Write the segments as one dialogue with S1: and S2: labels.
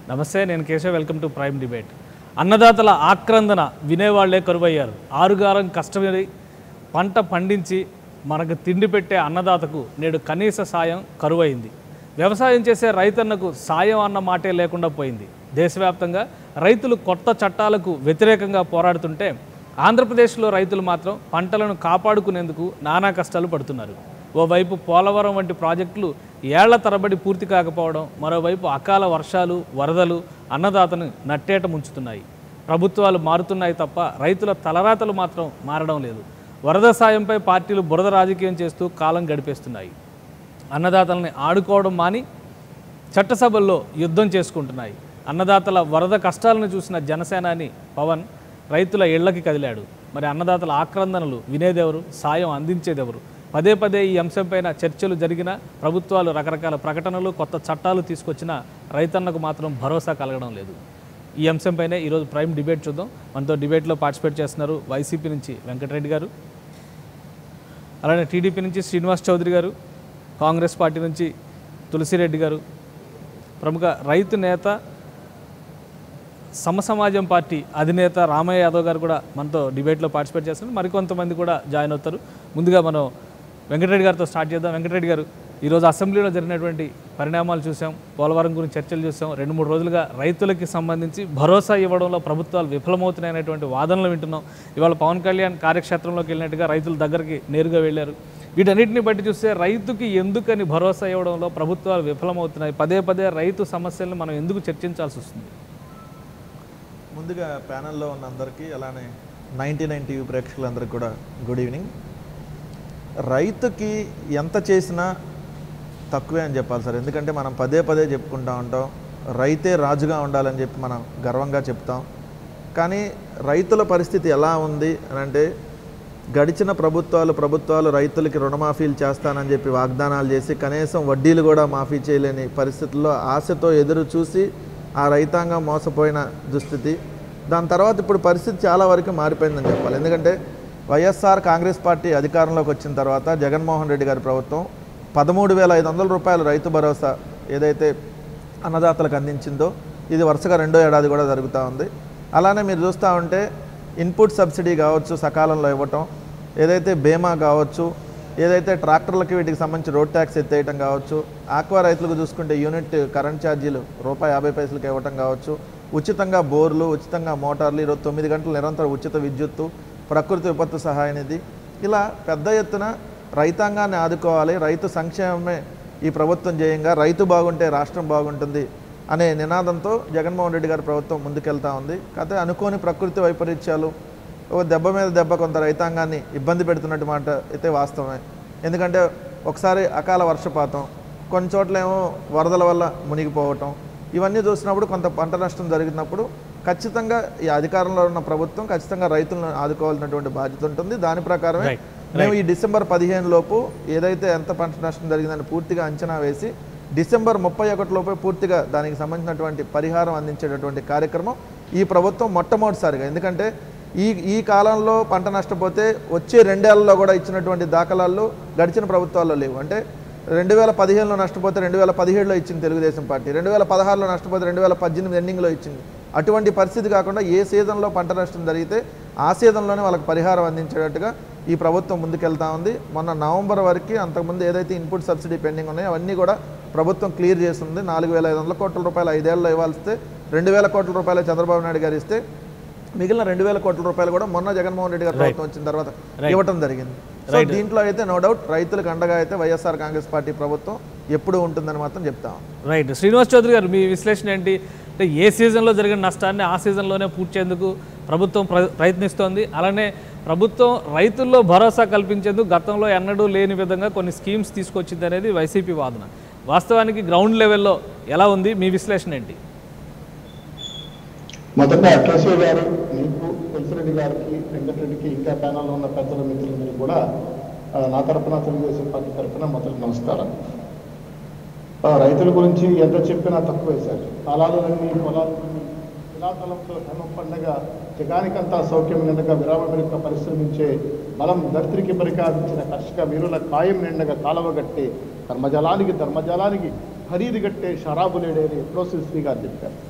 S1: నమస్తే నేను Keshav welcome to prime debate అన్నదాతల ఆక్రందన వినేవాళ్లే కరువయ్యారు ఆరుగారం కష్టపడి పంట పండించి మనకు తిండి పెట్టే అన్నదాతకు నేడు కనీస సాయం కరువైంది వ్యవసాయం చేసే రైతన్నకు సాయం అన్న మాటే లేకుండా పోయింది దేశవ్యాప్తంగా రైతులు కొత్త చట్టాలకు వ్యతిరేకంగా పోరాడుతుంటే ఆంధ్రప్రదేశ్లో రైతులు మాత్రం పంటలను కాపాడుకునేందుకు నానా కష్టాలు పడుతున్నారు ఓవైపు పోలవరం వంటి ప్రాజెక్టులు ఏళ్ల తరబడి పూర్తి కాకపోవడం మరోవైపు అకాల వర్షాలు వరదలు అన్నదాతను నట్టేట ముంచుతున్నాయి ప్రభుత్వాలు మారుతున్నాయి తప్ప రైతుల తలరాతలు మాత్రం మారడం లేదు వరద సాయంపై పార్టీలు బురద రాజకీయం చేస్తూ కాలం గడిపేస్తున్నాయి అన్నదాతల్ని ఆడుకోవడం మాని చట్టసభల్లో యుద్ధం చేసుకుంటున్నాయి అన్నదాతల వరద కష్టాలను చూసిన జనసేనాని పవన్ రైతుల ఇళ్లకి కదిలాడు మరి అన్నదాతల ఆక్రందనలు వినేదెవరు సాయం అందించేదెవరు పదే పదే ఈ అంశంపైన చర్చలు జరిగిన ప్రభుత్వాలు రకరకాల ప్రకటనలు కొత్త చట్టాలు తీసుకొచ్చినా రైతన్నకు మాత్రం భరోసా కలగడం లేదు ఈ అంశంపైనే ఈరోజు ప్రైమ్ డిబేట్ చూద్దాం మనతో డిబేట్లో పార్టిసిపేట్ చేస్తున్నారు వైసీపీ నుంచి వెంకటరెడ్డి గారు అలానే టీడీపీ నుంచి శ్రీనివాస్ చౌదరి గారు కాంగ్రెస్ పార్టీ నుంచి తులసిరెడ్డి గారు ప్రముఖ రైతు నేత సమసమాజం పార్టీ అధినేత రామయ్య యాదవ్ గారు కూడా మనతో డిబేట్లో పార్టిసిపేట్ చేస్తున్నారు మరికొంతమంది కూడా జాయిన్ అవుతారు ముందుగా మనం వెంకటరెడ్డి గారితో స్టార్ట్ చేద్దాం వెంకటరెడ్డి గారు ఈరోజు అసెంబ్లీలో జరిగినటువంటి పరిణామాలు చూసాం పోలవరం గురించి చర్చలు చూసాం రెండు మూడు రోజులుగా రైతులకి సంబంధించి భరోసా ఇవ్వడంలో ప్రభుత్వాలు విఫలమవుతున్నాయనేటువంటి వాదనలు వింటున్నాం ఇవాళ పవన్ కళ్యాణ్ కార్యక్షేత్రంలోకి వెళ్ళినట్టుగా రైతుల దగ్గరికి నేరుగా వెళ్ళారు వీటన్నిటిని బట్టి చూస్తే రైతుకి ఎందుకని భరోసా ఇవ్వడంలో ప్రభుత్వాలు విఫలమవుతున్నాయి పదే పదే రైతు సమస్యలను మనం ఎందుకు చర్చించాల్సి వస్తుంది
S2: ముందుగా ప్యానెల్లో ఉన్న అందరికీ అలానే నైంటీ నైన్ టీవీ ప్రేక్షకులందరికీ కూడా గుడ్ ఈవినింగ్ రైతుకి ఎంత చేసినా తక్కువే అని చెప్పాలి సార్ ఎందుకంటే మనం పదే పదే చెప్పుకుంటా ఉంటాం రైతే రాజుగా ఉండాలని చెప్పి మనం గర్వంగా చెప్తాం కానీ రైతుల పరిస్థితి ఎలా ఉంది అని అంటే గడిచిన ప్రభుత్వాలు ప్రభుత్వాలు రైతులకి రుణమాఫీలు చేస్తానని చెప్పి వాగ్దానాలు చేసి కనీసం వడ్డీలు కూడా మాఫీ చేయలేని పరిస్థితుల్లో ఆశతో ఎదురు చూసి ఆ రైతాంగం మోసపోయిన దుస్థితి దాని తర్వాత ఇప్పుడు పరిస్థితి చాలా వరకు మారిపోయిందని చెప్పాలి ఎందుకంటే వైఎస్ఆర్ కాంగ్రెస్ పార్టీ అధికారంలోకి వచ్చిన తర్వాత జగన్మోహన్ రెడ్డి గారి ప్రభుత్వం పదమూడు వేల ఐదు వందల రూపాయల రైతు భరోసా ఏదైతే అన్నదాతలకు అందించిందో ఇది వరుసగా రెండో ఏడాది కూడా జరుగుతూ ఉంది అలానే మీరు చూస్తూ ఉంటే ఇన్పుట్ సబ్సిడీ కావచ్చు సకాలంలో ఇవ్వటం ఏదైతే బీమా కావచ్చు ఏదైతే ట్రాక్టర్లకి వీటికి సంబంధించి రోడ్ ట్యాక్స్ ఎత్తేయటం కావచ్చు ఆక్వా రైతులకు చూసుకుంటే యూనిట్ కరెంట్ ఛార్జీలు రూపాయి యాభై పైసలకి ఇవ్వటం కావచ్చు ఉచితంగా బోర్లు ఉచితంగా మోటార్లు ఈరోజు తొమ్మిది గంటలు నిరంతర ఉచిత విద్యుత్తు ప్రకృతి విపత్తు సహాయ నిధి ఇలా పెద్ద ఎత్తున రైతాంగాన్ని ఆదుకోవాలి రైతు సంక్షేమమే ఈ ప్రభుత్వం చేయంగా రైతు బాగుంటే రాష్ట్రం బాగుంటుంది అనే నినాదంతో జగన్మోహన్ రెడ్డి గారి ప్రభుత్వం ముందుకెళ్తా ఉంది కాకపోతే అనుకోని ప్రకృతి వైపరీత్యాలు ఒక దెబ్బ మీద దెబ్బ కొంత రైతాంగాన్ని ఇబ్బంది పెడుతున్నట్టు మాట అయితే వాస్తవమే ఎందుకంటే ఒకసారి అకాల వర్షపాతం కొన్ని చోట్ల ఏమో వరదల వల్ల మునిగిపోవటం ఇవన్నీ చూసినప్పుడు కొంత పంట నష్టం జరిగినప్పుడు ఖచ్చితంగా ఈ అధికారంలో ఉన్న ప్రభుత్వం ఖచ్చితంగా రైతులను ఆదుకోవాల్సినటువంటి బాధ్యత ఉంటుంది దాని ప్రకారమే
S1: Right.
S2: మేము ఈ డిసెంబర్ పదిహేను లోపు ఏదైతే ఎంత పంట నష్టం జరిగిందని పూర్తిగా అంచనా వేసి డిసెంబర్ ముప్పై ఒకటి లోపే పూర్తిగా దానికి సంబంధించినటువంటి పరిహారం అందించేటటువంటి కార్యక్రమం ఈ ప్రభుత్వం మొట్టమొదటిసారిగా ఎందుకంటే ఈ ఈ కాలంలో పంట నష్టపోతే వచ్చే రెండేళ్లలో కూడా ఇచ్చినటువంటి దాఖలాలు గడిచిన ప్రభుత్వాల్లో లేవు అంటే రెండు వేల పదిహేనులో నష్టపోతే రెండు వేల పదిహేడులో ఇచ్చింది తెలుగుదేశం పార్టీ రెండు వేల పదహారులో నష్టపోతే రెండు వేల పద్దెనిమిది ఎండింగ్లో ఇచ్చింది అటువంటి పరిస్థితి కాకుండా ఏ సీజన్లో పంట నష్టం జరిగితే ఆ సీజన్లోనే వాళ్ళకి పరిహారం అందించేటట్టుగా ఈ ప్రభుత్వం ముందుకెళ్తా ఉంది మొన్న నవంబర్ వరకు అంతకుముందు ఏదైతే ఇన్పుట్ సబ్సిడీ పెండింగ్ ఉన్నాయో అవన్నీ కూడా ప్రభుత్వం క్లియర్ చేస్తుంది నాలుగు వేల ఐదు వందల కోట్ల రూపాయలు ఐదేళ్లలో ఇవ్వాల్స్తే రెండు వేల కోట్ల రూపాయలు చంద్రబాబు నాయుడు గారు ఇస్తే మిగిలిన రెండు వేల కోట్ల రూపాయలు కూడా మొన్న జగన్మోహన్ రెడ్డి గారు ప్రభుత్వం వచ్చిన తర్వాత ఇవ్వటం జరిగింది సో దీంట్లో అయితే నో డౌట్ రైతులకు అండగా అయితే వైఎస్ఆర్ కాంగ్రెస్ పార్టీ ప్రభుత్వం ఎప్పుడు ఉంటుందని మాత్రం చెప్తాం
S1: రైట్ శ్రీనివాస్ చౌదరి గారు మీ విశ్లేషణ ఏంటి అంటే ఏ సీజన్లో జరిగిన నష్టాన్ని ఆ సీజన్లోనే పూడ్చేందుకు ప్రభుత్వం ప్ర- ప్రయత్నిస్తోంది అలానే ప్రభుత్వం రైతుల్లో భరోసా కల్పించేందుకు గతంలో ఎన్నడూ లేని విధంగా కొన్ని స్కీమ్స్ తీసుకొచ్చింది అనేది వైసీపీ వాదన వాస్తవానికి గ్రౌండ్ లెవెల్లో ఎలా ఉంది మీ విశ్లేషణ ఏంటి
S3: మొదట కేశవ్ గారు మీకు తులసిరెడ్డి గారికి వెంకటరెడ్డికి ఇంకా ప్యానల్లో ఉన్న పెద్దల మిత్రులందరికీ కూడా ఆ, నా తరపున తెలుగుదేశం పార్టీ తరపున మొదటి నమస్కారం ఆ, రైతుల గురించి ఎంత చెప్పినా తక్కువే సార్ కాలాలన్నీ పొలాలన్నీ శిలాతలంతో ధనం పండగ జగానికంతా సౌఖ్యం నిండగా విరామ మెరుక పరిశ్రమించే బలం ధరిత్రికి పరికాదించిన కర్షక వీరుల కాయం నిండగా కాలవగట్టే కర్మజలానికి ధర్మజలానికి ఖరీదు గట్టే షరాబులేడే అని ఎప్పుడో శ్రీ గారు చెప్పారు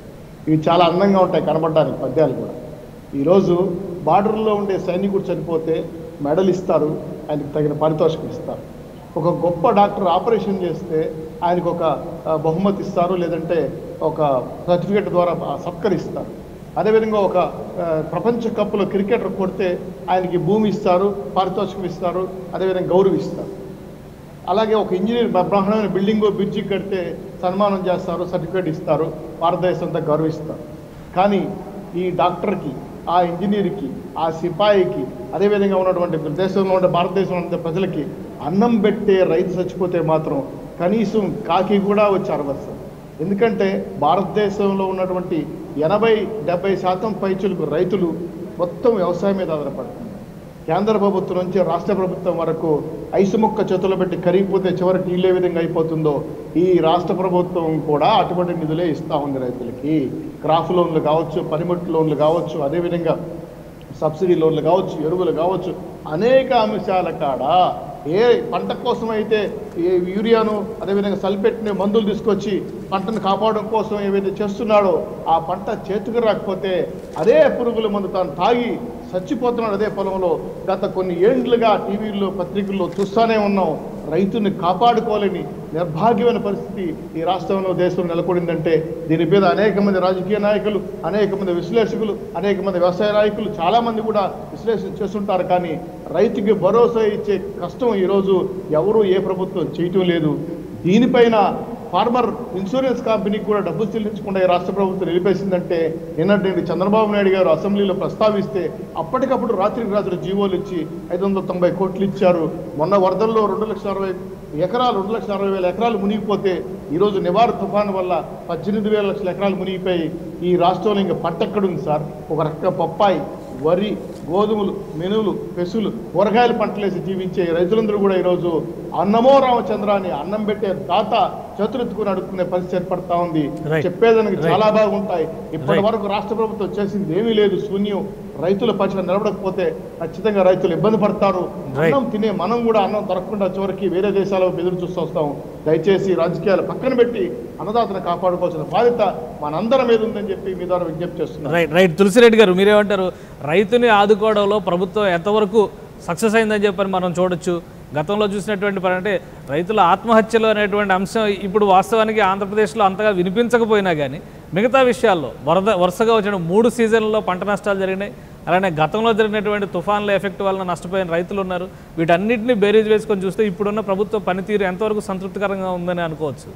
S3: ఇవి చాలా అందంగా ఉంటాయి కనబడడానికి పద్యాలు కూడా ఈరోజు బార్డర్లో ఉండే సైనికుడు చనిపోతే మెడల్ ఇస్తారు ఆయనకు తగిన పారితోషికం ఇస్తారు ఒక గొప్ప డాక్టర్ ఆపరేషన్ చేస్తే ఆయనకు ఒక ఆ, బహుమతి ఇస్తారు లేదంటే ఒక సర్టిఫికేట్ ద్వారా ఆ, సత్కరిస్తారు అదేవిధంగా ఒక ఆ, ప్రపంచ కప్పులో క్రికెటర్ కొడితే ఆయనకి భూమి ఇస్తారు పారితోషికం ఇస్తారు అదేవిధంగా గౌరవిస్తారు అలాగే ఒక ఇంజనీర్ బ్రహ్మాండమైన బిల్డింగ్ బ్రిడ్జి కడితే సన్మానం చేస్తారు సర్టిఫికేట్ ఇస్తారు భారతదేశం అంతా గౌరవిస్తారు కానీ ఈ డాక్టర్కి ఆ ఇంజనీర్కి ఆ సిపాయికి అదేవిధంగా ఉన్నటువంటి దేశంలో ఉండే భారతదేశంలో ఉండే ప్రజలకి అన్నం పెట్టే రైతు చచ్చిపోతే మాత్రం కనీసం కాకి కూడా వచ్చి అరవస్తారు ఎందుకంటే భారతదేశంలో ఉన్నటువంటి ఎనభై డెబ్బై శాతం పైచులకు రైతులు మొత్తం వ్యవసాయం మీద ఆధారపడుతున్నారు కేంద్ర ప్రభుత్వం నుంచి రాష్ట్ర ప్రభుత్వం వరకు ఐసు ముక్క చేతులు పెట్టి కరిగిపోతే చివరికి నీళ్ళు ఏ విధంగా అయిపోతుందో ఈ రాష్ట్ర ప్రభుత్వం కూడా అటువంటి నిధులే ఇస్తూ ఉంది రైతులకి క్రాప్ లోన్లు కావచ్చు పనిముట్టు లోన్లు కావచ్చు అదేవిధంగా సబ్సిడీ లోన్లు కావచ్చు ఎరువులు కావచ్చు అనేక అంశాల కాడ ఏ పంట కోసం అయితే ఏ యూరియాను అదేవిధంగా సల్ఫేట్ని మందులు తీసుకొచ్చి పంటను కాపాడడం కోసం ఏవైతే చేస్తున్నాడో ఆ పంట చేతికి రాకపోతే అదే పురుగుల మందు తాను తాగి చచ్చిపోతున్నాడు అదే పొలంలో గత కొన్ని ఏండ్లుగా టీవీల్లో పత్రికల్లో చూస్తూనే ఉన్నాం రైతుని కాపాడుకోలేని నిర్భాగ్యమైన పరిస్థితి ఈ రాష్ట్రంలో దేశంలో నెలకొడిందంటే దీని మీద అనేక మంది రాజకీయ నాయకులు అనేక మంది విశ్లేషకులు అనేక మంది వ్యవసాయ నాయకులు చాలా మంది కూడా విశ్లేషణ చేస్తుంటారు కానీ రైతుకి భరోసా ఇచ్చే కష్టం ఈరోజు ఎవరు ఏ ప్రభుత్వం చేయటం లేదు దీనిపైన ఫార్మర్ ఇన్సూరెన్స్ కంపెనీకి కూడా డబ్బులు చెల్లించకుండా ఈ రాష్ట్ర ప్రభుత్వం నిలిపేసిందంటే నిన్నటి చంద్రబాబు నాయుడు గారు అసెంబ్లీలో ప్రస్తావిస్తే అప్పటికప్పుడు రాత్రికి రాత్రి జీవోలు ఇచ్చి ఐదు వందల తొంభై కోట్లు ఇచ్చారు మొన్న వరదల్లో రెండు లక్షల అరవై ఎకరాలు రెండు లక్షల అరవై వేల ఎకరాలు మునిగిపోతే ఈరోజు నివార తుఫాను వల్ల పద్దెనిమిది వేల లక్షల ఎకరాలు మునిగిపోయి ఈ రాష్ట్రంలో ఇంకా పంట ఎక్కడుంది సార్ ఒక రక పప్పాయి వరి గోధుమలు మెనువులు పెసులు కూరగాయల పంటలేసి జీవించే రైతులందరూ కూడా ఈరోజు అన్నమో రామచంద్ర అని అన్నం పెట్టే దాత చేతులెత్తుకుని అడుక్కునే పరిస్థితి ఏర్పడతా ఉంది
S1: Right.
S3: చెప్పేదానికి
S1: Right.
S3: చాలా బాగుంటాయి ఇప్పటి
S1: Right.
S3: వరకు రాష్ట్ర ప్రభుత్వం చేసింది ఏమీ లేదు శూన్యం రైతుల పక్షాన నిలబడకపోతే ఖచ్చితంగా రైతులు ఇబ్బంది పడతారు
S1: Right.
S3: అన్నం తినే మనం కూడా అన్నం దొరకకుండా చివరికి వేరే దేశాలకు ఎదురు చూస్తూ వస్తాం దయచేసి రాజకీయాలు పక్కన పెట్టి అన్నదాతను కాపాడుకోవాల్సిన బాధ్యత మనందరి మీద ఉందని చెప్పి మీ ద్వారా విజ్ఞప్తి చేస్తున్నాను
S1: రైట్ రైట్ తులసిరెడ్డి గారు మీరేమంటారు రైతుని ఆదుకోవడంలో ప్రభుత్వం ఎంతవరకు సక్సెస్ అయిందని చెప్పని మనం చూడొచ్చు గతంలో చూసినటువంటి పని అంటే రైతుల ఆత్మహత్యలు అనేటువంటి అంశం ఇప్పుడు వాస్తవానికి ఆంధ్రప్రదేశ్లో అంతగా వినిపించకపోయినా కానీ మిగతా విషయాల్లో వరద వరుసగా వచ్చిన మూడు సీజన్లలో పంట నష్టాలు జరిగినాయి అలానే గతంలో జరిగినటువంటి తుఫాన్ల ఎఫెక్ట్ వలన నష్టపోయిన రైతులు ఉన్నారు వీటన్నిటిని బేరీజ్ వేసుకొని చూస్తే ఇప్పుడున్న ప్రభుత్వ పనితీరు ఎంతవరకు సంతృప్తికరంగా ఉందని అనుకోవచ్చు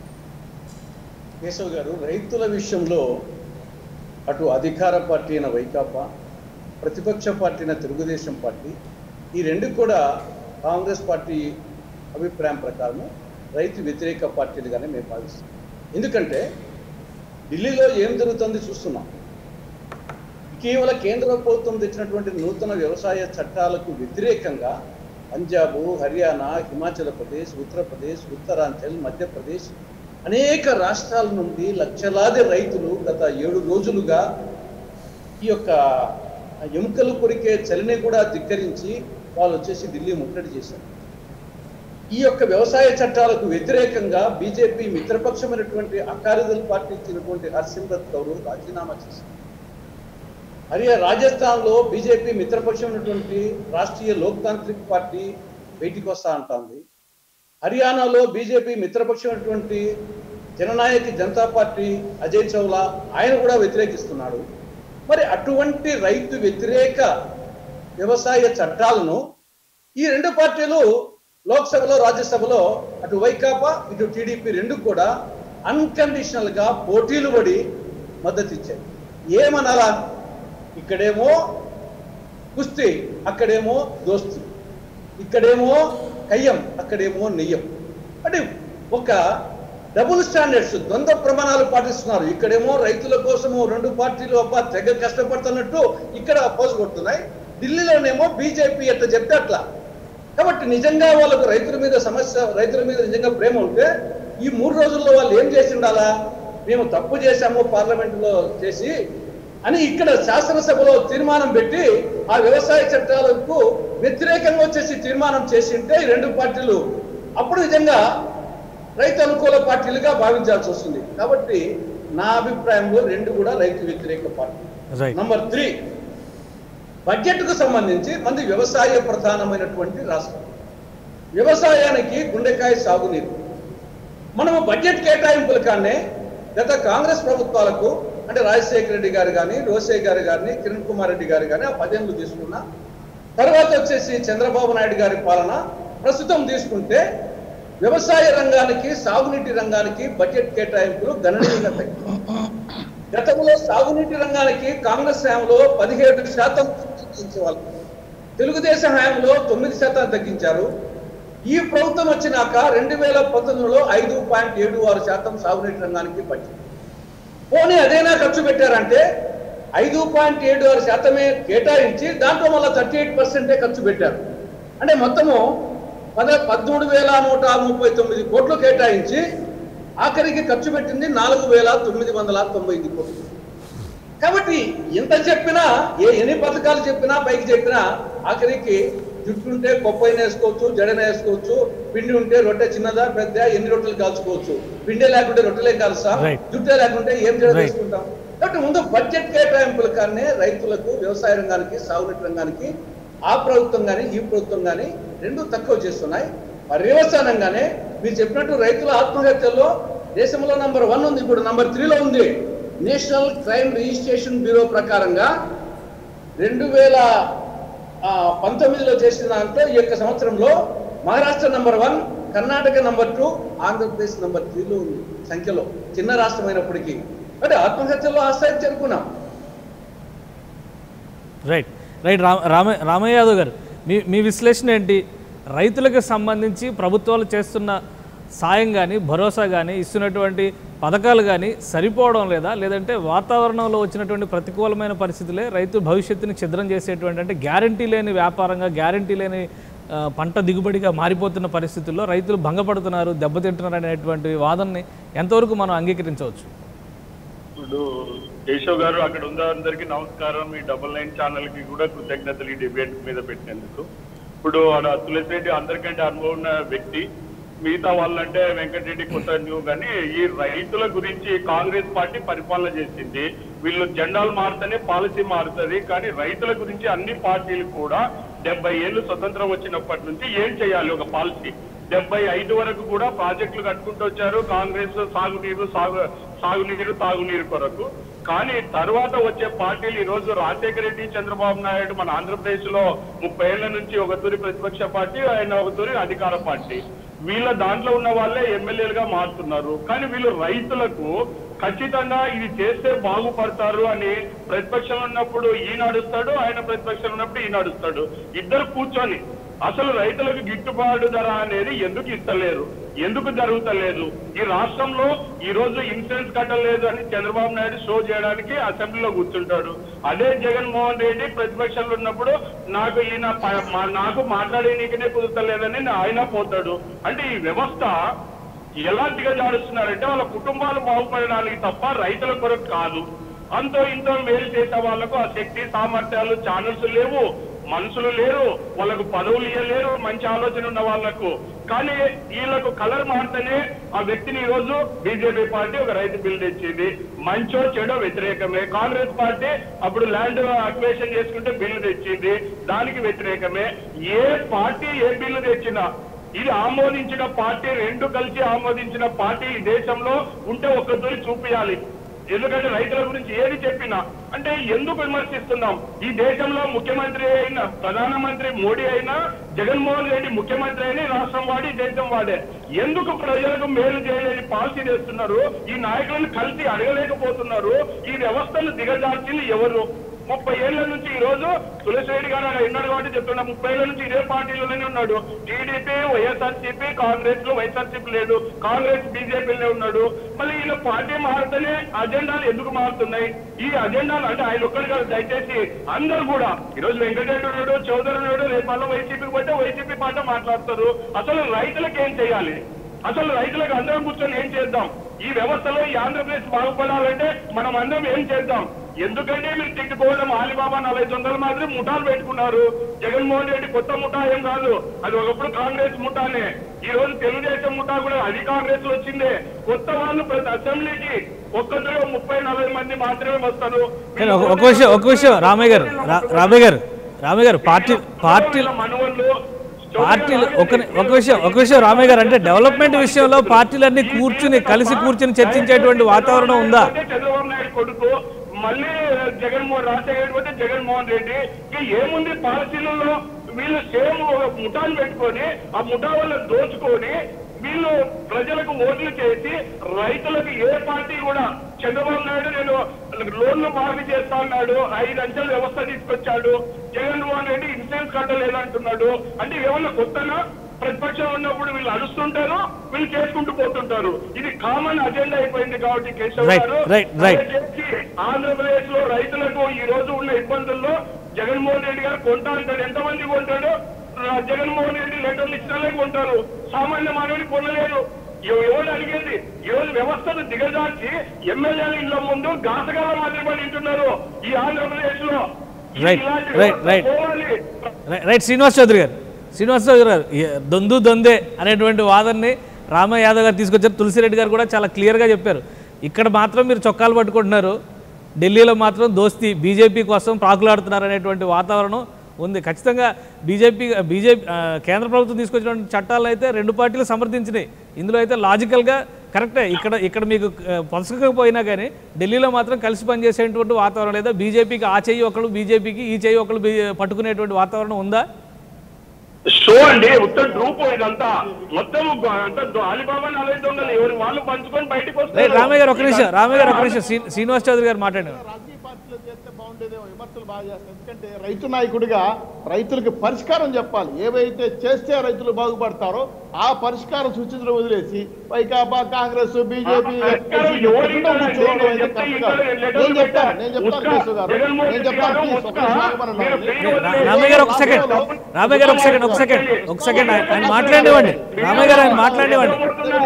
S4: కేశవ్ గారు రైతుల విషయంలో అటు అధికార పార్టీ అయిన వైకాపా ప్రతిపక్ష పార్టీ అయిన తెలుగుదేశం పార్టీ ఈ రెండు కూడా కాంగ్రెస్ పార్టీ అభిప్రాయం ప్రకారం రైతు వ్యతిరేక పార్టీలుగానే మేము భావిస్తాం ఎందుకంటే ఢిల్లీలో ఏం జరుగుతుంది చూస్తున్నాం ఇటీవల కేంద్ర ప్రభుత్వం తెచ్చినటువంటి నూతన వ్యవసాయ చట్టాలకు వ్యతిరేకంగా పంజాబ్ హర్యానా హిమాచల్ ప్రదేశ్ ఉత్తరప్రదేశ్ ఉత్తరాంచల్ మధ్యప్రదేశ్ అనేక రాష్ట్రాల నుండి లక్షలాది రైతులు గత ఏడు రోజులుగా ఈ యొక్క ఎముకలు కొరికే చలిని కూడా ధిక్కరించి వాళ్ళు వచ్చేసి ఢిల్లీ ముట్టడి చేశారు ఈ యొక్క వ్యవసాయ చట్టాలకు వ్యతిరేకంగా బీజేపీ మిత్రపక్షమైనటువంటి అకాలీదళ్ పార్టీ ఇచ్చినటువంటి హర్సిమ్రత్ కౌర్ రాజీనామా చేశారు హరియా రాజస్థాన్లో బీజేపీ మిత్రపక్షమైనటువంటి రాష్ట్రీయ లోక్తాంత్రిక్ పార్టీ బయటికి వస్తా అంటుంది హర్యానాలో బీజేపీ మిత్రపక్షమైనటువంటి జననాయక జనతా పార్టీ అజయ్ చౌలా ఆయన కూడా వ్యతిరేకిస్తున్నాడు మరి అటువంటి రైతు వ్యతిరేక వ్యవసాయ చట్టాలను ఈ రెండు పార్టీలు లోక్సభలో రాజ్యసభలో అటు వైకాపా ఇటు టీడీపీ రెండు కూడా అన్కండిషనల్ గా పోటీలు పడి మద్దతు ఇచ్చాయి ఏమనాలా ఇక్కడేమో కుస్తీ అక్కడేమో దోస్తీ ఇక్కడేమో కయ్యం అక్కడేమో నెయ్యం అంటే ఒక డబుల్ స్టాండర్డ్స్ ద్వంద్వ ప్రమాణాలు పాటిస్తున్నారు ఇక్కడేమో రైతుల కోసము రెండు పార్టీలు అబ్బా తెగ కష్టపడుతున్నట్టు ఇక్కడ పోజు కొడుతున్నాయి ఢిల్లీలోనేమో బీజేపీ ఎట్లా చెప్తే అట్లా కాబట్టి నిజంగా వాళ్ళకు రైతుల మీద సమస్య రైతుల మీద నిజంగా ప్రేమ ఉంటే ఈ మూడు రోజుల్లో వాళ్ళు ఏం చేసి ఉండాలా మేము తప్పు చేశాము పార్లమెంటులో చేసి అని ఇక్కడ శాసనసభలో తీర్మానం పెట్టి ఆ వ్యవసాయ చట్టాలకు వ్యతిరేకంగా వచ్చేసి తీర్మానం చేసి ఉంటే ఈ రెండు పార్టీలు అప్పుడు నిజంగా రైతు అనుకూల పార్టీలుగా భావించాల్సి వస్తుంది కాబట్టి నా అభిప్రాయంలో రెండు కూడా రైతు వ్యతిరేక party
S1: right
S4: number three budget కు సంబంధించి మంది వ్యవసాయ ప్రధానమైనటువంటి రాష్ట్రం వ్యవసాయానికి గుండెకాయ సాగునీరు మనము బడ్జెట్ కేటాయింపుల కానే గత కాంగ్రెస్ ప్రభుత్వాలకు అంటే రాజశేఖర రెడ్డి గారు కానీ రోసే గారు కానీ కిరణ్ కుమార్ రెడ్డి గారు కానీ ఆ పదేళ్ళు తీసుకున్నా తర్వాత వచ్చేసి చంద్రబాబు నాయుడు గారి పాలన ప్రస్తుతం తీసుకుంటే వ్యవసాయ రంగానికి సాగునీటి రంగానికి బడ్జెట్ కేటాయింపులు గణనీయంగా తగ్గాయి గతంలో సాగునీటి రంగానికి కాంగ్రెస్ హయాంలో పదిహేడు శాతం తగ్గించేవాళ్ళు తెలుగుదేశం హయాంలో తొమ్మిది శాతం తగ్గించారు ఈ ప్రభుత్వం వచ్చినాక రెండు వేల పంతొమ్మిదిలో ఐదు పాయింట్ ఏడు ఆరు శాతం సాగునీటి రంగానికి బడ్జెట్ పోనీ అదైనా ఖర్చు పెట్టారంటే ఐదు పాయింట్ ఏడు ఆరు శాతమే కేటాయించి దాంట్లో మళ్ళీ థర్టీ ఎయిట్ పర్సెంటే ఖర్చు పెట్టారు అంటే మొత్తము పద పదమూడు వేల నూట ముప్పై తొమ్మిది కోట్లు కేటాయించి ఆఖరికి ఖర్చు పెట్టింది నాలుగు వేల తొమ్మిది వందల తొంభై ఐదు కోట్లు కాబట్టి ఎంత చెప్పినా ఏ ఎన్ని పథకాలు చెప్పినా పైకి చెప్పినా ఆఖరికి జుట్టు ఉంటే కొప్పైన వేసుకోవచ్చు జడన వేసుకోవచ్చు పిండి ఉంటే రొట్టె చిన్నదా పెద్ద ఎన్ని రొట్టెలు కాల్చుకోవచ్చు పిండి లేకుంటే రొట్టెలేం కాల్స్తాం
S1: Right.
S4: జుట్టే లేకుంటే ఏం జడ
S1: Right.
S4: తీసుకుంటాం కాబట్టి ముందు బడ్జెట్ కేటాయింపుల కానీ రైతులకు వ్యవసాయ రంగానికి సాగునీటి రంగానికి ఆ ప్రభుత్వం కానీ ఈ ప్రభుత్వం కానీ రెండు తక్కువ చేస్తున్నాయి పర్యవసానంగానే మీరు చెప్పినట్టు రైతుల ఆత్మహత్యల్లో దేశంలో నంబర్ వన్ ఉంది ఇప్పుడు నంబర్ త్రీలో ఉంది నేషనల్ క్రైమ్ రిజిస్ట్రేషన్ బ్యూరో ప్రకారంగా రెండు వేల ఆ, పంతొమ్మిదిలో చేసిన దాంట్లో ఈ యొక్క సంవత్సరంలో Maharashtra number one Karnataka number two Andhra Pradesh number త్రీలో ఉంది సంఖ్యలో చిన్న రాష్ట్రం అయినప్పటికీ అంటే ఆత్మహత్యలో ఆ స్థాయికి చేరుకున్నాం
S1: రైట్ రైట్ రామ రామ రామయ్య యాదవ్ గారు మీ మీ విశ్లేషణ ఏంటి రైతులకు సంబంధించి ప్రభుత్వాలు చేస్తున్న సాయం కానీ భరోసా కానీ ఇస్తున్నటువంటి పథకాలు కానీ సరిపోవడం లేదా లేదంటే వాతావరణంలో వచ్చినటువంటి ప్రతికూలమైన పరిస్థితులే రైతు భవిష్యత్తుని ఛిద్రం చేసేటువంటి అంటే గ్యారంటీ లేని వ్యాపారంగా గ్యారంటీ లేని ఆ, పంట దిగుబడిగా మారిపోతున్న పరిస్థితుల్లో రైతులు భంగపడుతున్నారు దెబ్బతింటున్నారు అనేటువంటి వాదనని ఎంతవరకు మనం అంగీకరించవచ్చు
S5: ఇప్పుడు కేశవ్ గారు అక్కడ ఉన్న అందరికీ నమస్కారం ఈ డబుల్ నైన్ ఛానల్ కి కూడా కృతజ్ఞతలు ఈ డిబేట్ మీద పెట్టినందుకు ఇప్పుడు ఆడ తులసిరెడ్డి అందరికంటే అనుభవం ఉన్న వ్యక్తి మిగతా వాళ్ళంటే వెంకటరెడ్డి కొత్త న్యూ కానీ ఈ రైతుల గురించి కాంగ్రెస్ పార్టీ పరిపాలన చేసింది వీళ్ళు జెండాలు మారుతనే పాలసీ మారుతుంది కానీ రైతుల గురించి అన్ని పార్టీలు కూడా డెబ్బై ఏళ్ళు స్వతంత్రం వచ్చినప్పటి నుంచి ఏం చేయాలి ఒక పాలసీ డెబ్బై ఐదు వరకు కూడా ప్రాజెక్టులు కట్టుకుంటూ వచ్చారు కాంగ్రెస్ సాగునీరు సాగు సాగునీరు తాగునీరు కొరకు కానీ తర్వాత వచ్చే పార్టీలు ఈ రోజు రాజశేఖర రెడ్డి చంద్రబాబు నాయుడు మన ఆంధ్రప్రదేశ్ లో ముప్పై ఏళ్ల నుంచి ఒక తూరి ప్రతిపక్ష పార్టీ ఆయన ఒక తూరి అధికార పార్టీ వీళ్ళ దాంట్లో ఉన్న వాళ్ళే ఎమ్మెల్యేలుగా మారుతున్నారు కానీ వీళ్ళు రైతులకు ఖచ్చితంగా ఇది చేస్తే బాగుపడతారు అని ప్రతిపక్షంలో ఉన్నప్పుడు ఈ నడుస్తాడు ఆయన ప్రతిపక్షంలో ఉన్నప్పుడు ఈ నడుస్తాడు ఇద్దరు కూర్చొని అసలు రైతులకు గిట్టుబాటు ధర అనేది ఎందుకు ఇస్తలేరు ఎందుకు జరుగుతలేదు ఈ రాష్ట్రంలో ఈ రోజు ఇన్సూరెన్స్ కట్టలేదు అని చంద్రబాబు నాయుడు షో చేయడానికి అసెంబ్లీలో కూర్చుంటాడు అదే జగన్మోహన్ రెడ్డి ప్రతిపక్షంలో ఉన్నప్పుడు నాకు ఈయన ప- మా- నాకు మాట్లాడేనీకనే కుదరలేదని ఆయన పోతాడు అంటే ఈ వ్యవస్థ ఎలాంటిగా జాడుస్తున్నారంటే వాళ్ళ కుటుంబాలు బాగుపడడానికి తప్ప రైతుల కొరకు కాదు అంతో ఇంతో మేలు చేసే వాళ్ళకు ఆ శక్తి సామర్థ్యాలు ఛానల్స్ లేవు మనుషులు లేరు వాళ్ళకు పదవులు ఇవ్వలేరు మంచి ఆలోచన ఉన్న వాళ్ళకు కానీ వీళ్ళకు కలర్ మారితేనే ఆ వ్యక్తిని ఈ రోజు బీజేపీ పార్టీ ఒక రైతు బిల్ తెచ్చింది మంచో చెడో వ్యతిరేకమే కాంగ్రెస్ పార్టీ అప్పుడు ల్యాండ్ అక్వేషన్ చేసుకుంటే బిల్లు తెచ్చింది దానికి వ్యతిరేకమే ఏ పార్టీ ఏ బిల్లు తెచ్చినా ఇది ఆమోదించిన పార్టీ రెండు కలిసి ఆమోదించిన పార్టీ ఈ దేశంలో ఉంటే ఒక్క తొలి చూపించాలి ఎందుకంటే రైతుల గురించి ఏది చెప్పినా అంటే ఎందుకు విమర్శిస్తున్నాం ఈ దేశంలో ముఖ్యమంత్రి అయిన ప్రధానమంత్రి మోడీ అయినా జగన్మోహన్ రెడ్డి ముఖ్యమంత్రి అయినా ఈ రాష్ట్రం వాడి ఈ దేశం వాడే ఎందుకు ప్రజలకు మేలు చేయలేని పాలసీ చేస్తున్నారు ఈ నాయకులను కలిసి అడగలేకపోతున్నారు ఈ వ్యవస్థను దిగజార్చింది ఎవరు ముప్పై ఏళ్ల నుంచి ఈ రోజు తులసిరెడ్డి గారు అక్కడ ఉన్నాడు కాబట్టి చెప్తున్నా ముప్పై ఏళ్ల నుంచి ఇదే పార్టీలోనే ఉన్నాడు టీడీపీ వైఎస్ఆర్సీపీ కాంగ్రెస్ లో వైఎస్ఆర్సీపీ లేదు కాంగ్రెస్ బీజేపీలో ఉన్నాడు మళ్ళీ ఈయన పార్టీ మారుతూనే అజెండాలు ఎందుకు మారుతున్నాయి ఈ అజెండాలు అంటే ఆయన ఒక్కరు కాదు దయచేసి అందరూ కూడా ఈ రోజు వెంకటరెడ్డి ఉన్నాడు చౌదరి ఉన్నాడు రేపు మళ్ళీ వైసీపీ పోతే వైసీపీ పార్టీ మాట్లాడతారు అసలు రైతులకు ఏం చేయాలి అసలు రైతులకు అందరం కూర్చొని ఏం చేద్దాం ఈ వ్యవస్థలో ఈ ఆంధ్రప్రదేశ్ బాగుపడాలంటే మనం అందరం ఏం చేద్దాం ఎందుకంటే మీరు తిట్టుకోవడం ఆలిబాబా నలభై వందల మాదిరి ముఠాలు పెట్టుకున్నారు జగన్మోహన్ రెడ్డి కొత్త ముఠా ఏం కాదు అది ఒకప్పుడు కాంగ్రెస్ ముఠానే ఈ రోజు తెలుగుదేశం ముఠా కూడా అది కాంగ్రెస్ వచ్చిందే కొత్త వాళ్ళు ప్రతి అసెంబ్లీకి ఒక్కరిలో ముప్పై నలభై మంది మాత్రమే వస్తారు
S1: కానీ ఒక ఒక విషయం ఒక విషయం రామయ్య గారు రా- రామయ్య గారు రామయ్య గారు పార్టీ పార్టీ
S5: మనవళ్ళు
S1: పార్టీలు ఒక ఒక విషయం ఒక విషయం రామయ్య గారు అంటే డెవలప్మెంట్ విషయంలో పార్టీలన్నీ కూర్చుని కలిసి కూర్చుని చర్చించేటువంటి వాతావరణం ఉందా
S5: అంటే చంద్రబాబు నాయుడు కొడుకు మళ్ళీ జగన్మోహన్ రాజశేఖర్ పోతే జగన్మోహన్ రెడ్డి ఇక ఏముంది పాలసీలలో వీళ్ళు సేమ్ ఒక ముఠాలు పెట్టుకొని ఆ ముఠా వల్ల దోచుకొని వీళ్ళు ప్రజలకు ఓట్లు చేసి రైతులకు ఏ పార్టీ కూడా చంద్రబాబు నాయుడు నేను లోన్లు మాఫీ చేస్తా అన్నాడు ఐదు అంచెల వ్యవస్థ తీసుకొచ్చాడు జగన్మోహన్ రెడ్డి ఇన్సూరెన్స్ కట్టలేదు అంటున్నాడు అంటే ఏమన్నా కొత్తనా ప్రతిపక్షం ఉన్నప్పుడు వీళ్ళు అడుస్తుంటారు వీళ్ళు చేసుకుంటూ పోతుంటారు ఇది కామన్ అజెండా అయిపోయింది కాబట్టి కేశవ్
S1: Right,
S5: గారు
S1: right, right.
S5: దయచేసి ఆంధ్రప్రదేశ్ లో రైతులకు ఈ రోజు ఉన్న ఇబ్బందుల్లో జగన్మోహన్ రెడ్డి గారు కొంటా అంటాడు ఎంతమంది కొంటాడు ఆ, జగన్మోహన్ రెడ్డి లెటర్లు ఇచ్చినలే కొంటారు సామాన్య మానవుని కొనలేరు ఎవ- ఎవరు అడిగేది ఈ రోజు వ్యవస్థను దిగజార్చి ఎమ్మెల్యేల ఇళ్ల ముందు గాసగాల మాదిరి వింటున్నారు ఈ ఆంధ్రప్రదేశ్ లో
S1: Right,
S5: ఇలాంటి
S1: right,
S5: వ్యవస్థ
S1: right.
S5: పోవాలి.
S1: రై- రైట్ శ్రీనివాస్ చౌదరి గారు శ్రీనివాస్ చౌదరి గారు ఏ- దొందు దొందే అనేటువంటి వాదనని రామయ్య యాదవ్ గారు తీసుకొచ్చారు తులసిరెడ్డి గారు కూడా చాలా క్లియర్గా చెప్పారు ఇక్కడ మాత్రం మీరు చొక్కాలు పట్టుకుంటున్నారు ఢిల్లీలో మాత్రం దోస్తి బీజేపీ కోసం ప్రాకులాడుతున్నారు అనేటువంటి వాతావరణం ఉంది ఖచ్చితంగా బీజేపీ బీజేపీ ఆ, కేంద్ర ప్రభుత్వం తీసుకొచ్చినటువంటి చట్టాలను అయితే రెండు పార్టీలు సమర్థించినాయి ఇందులో అయితే లాజికల్గా కరెక్టే ఇక్కడ ఇక్కడ మీకు ఆ, పొసగకపోయినా కానీ ఢిల్లీలో మాత్రం కలిసి పనిచేసేటువంటి వాతావరణం లేదా బీజేపీకి ఆ చెయ్యి ఒకళ్ళు బీజేపీకి ఈ చెయ్యి ఒకళ్ళు బీ- పట్టుకునేటువంటి వాతావరణం ఉందా
S5: షో అండి ఉత్తర గ్రూప్ ఇదంతా మొత్తం అంతా అలీబాబా నలభై దొంగలు ఎవరు వాళ్ళు పంచుకొని బయటకు
S1: రైట్
S5: వస్తారు
S1: రామయ్య గారు ఒక నిమిషం రామయ్య గారు ఒక నిమిషం శ్రీ- శ్రీనివాస్ చౌదరి గారు మాట్లాడారు
S3: రాజకీయ పార్టీలో చేస్తే బాగుండేదేమో విమర్శలు బాగా చేస్తారు ఎందుకంటే రైతు నాయకుడిగా రైతులకు పరిష్కారం చెప్పాలి ఏవైతే చేస్తే రైతులు బాగుపడతారో ఆ పరిష్కారం సూచించడం వదిలేసి వైకాపా కాంగ్రెస్ బీజేపీ
S5: ఆ పరిష్కారం ఎవరికి కాదండి? నేను చెప్తే ఇంకా లెటర్లు
S3: నేను చెప్తాను నేను చెప్తాను
S5: ఉస్కా,
S3: కేశవ్ గారు
S5: జగన్మోహన్
S3: నేను
S5: రెడ్డి
S3: చెప్తాను
S5: గారు
S3: ప్లీజ్,
S5: ఉస్కా,
S3: ఒక నిమిషం ఆగమని
S5: మీరు
S3: అన్నాను.
S5: ఫ్రీగా
S1: రా-
S5: వదిలేసి
S1: రామయ్య గారు ఒక సెకండ్ రామయ్య గారు ఒక సెకండ్ ఒక సెకండ్ ఒక సెకండ్ ఆయన ఆయన మాట్లాడివ్వండి రామయ్య గారు ఆయన మాట్లాడివ్వండి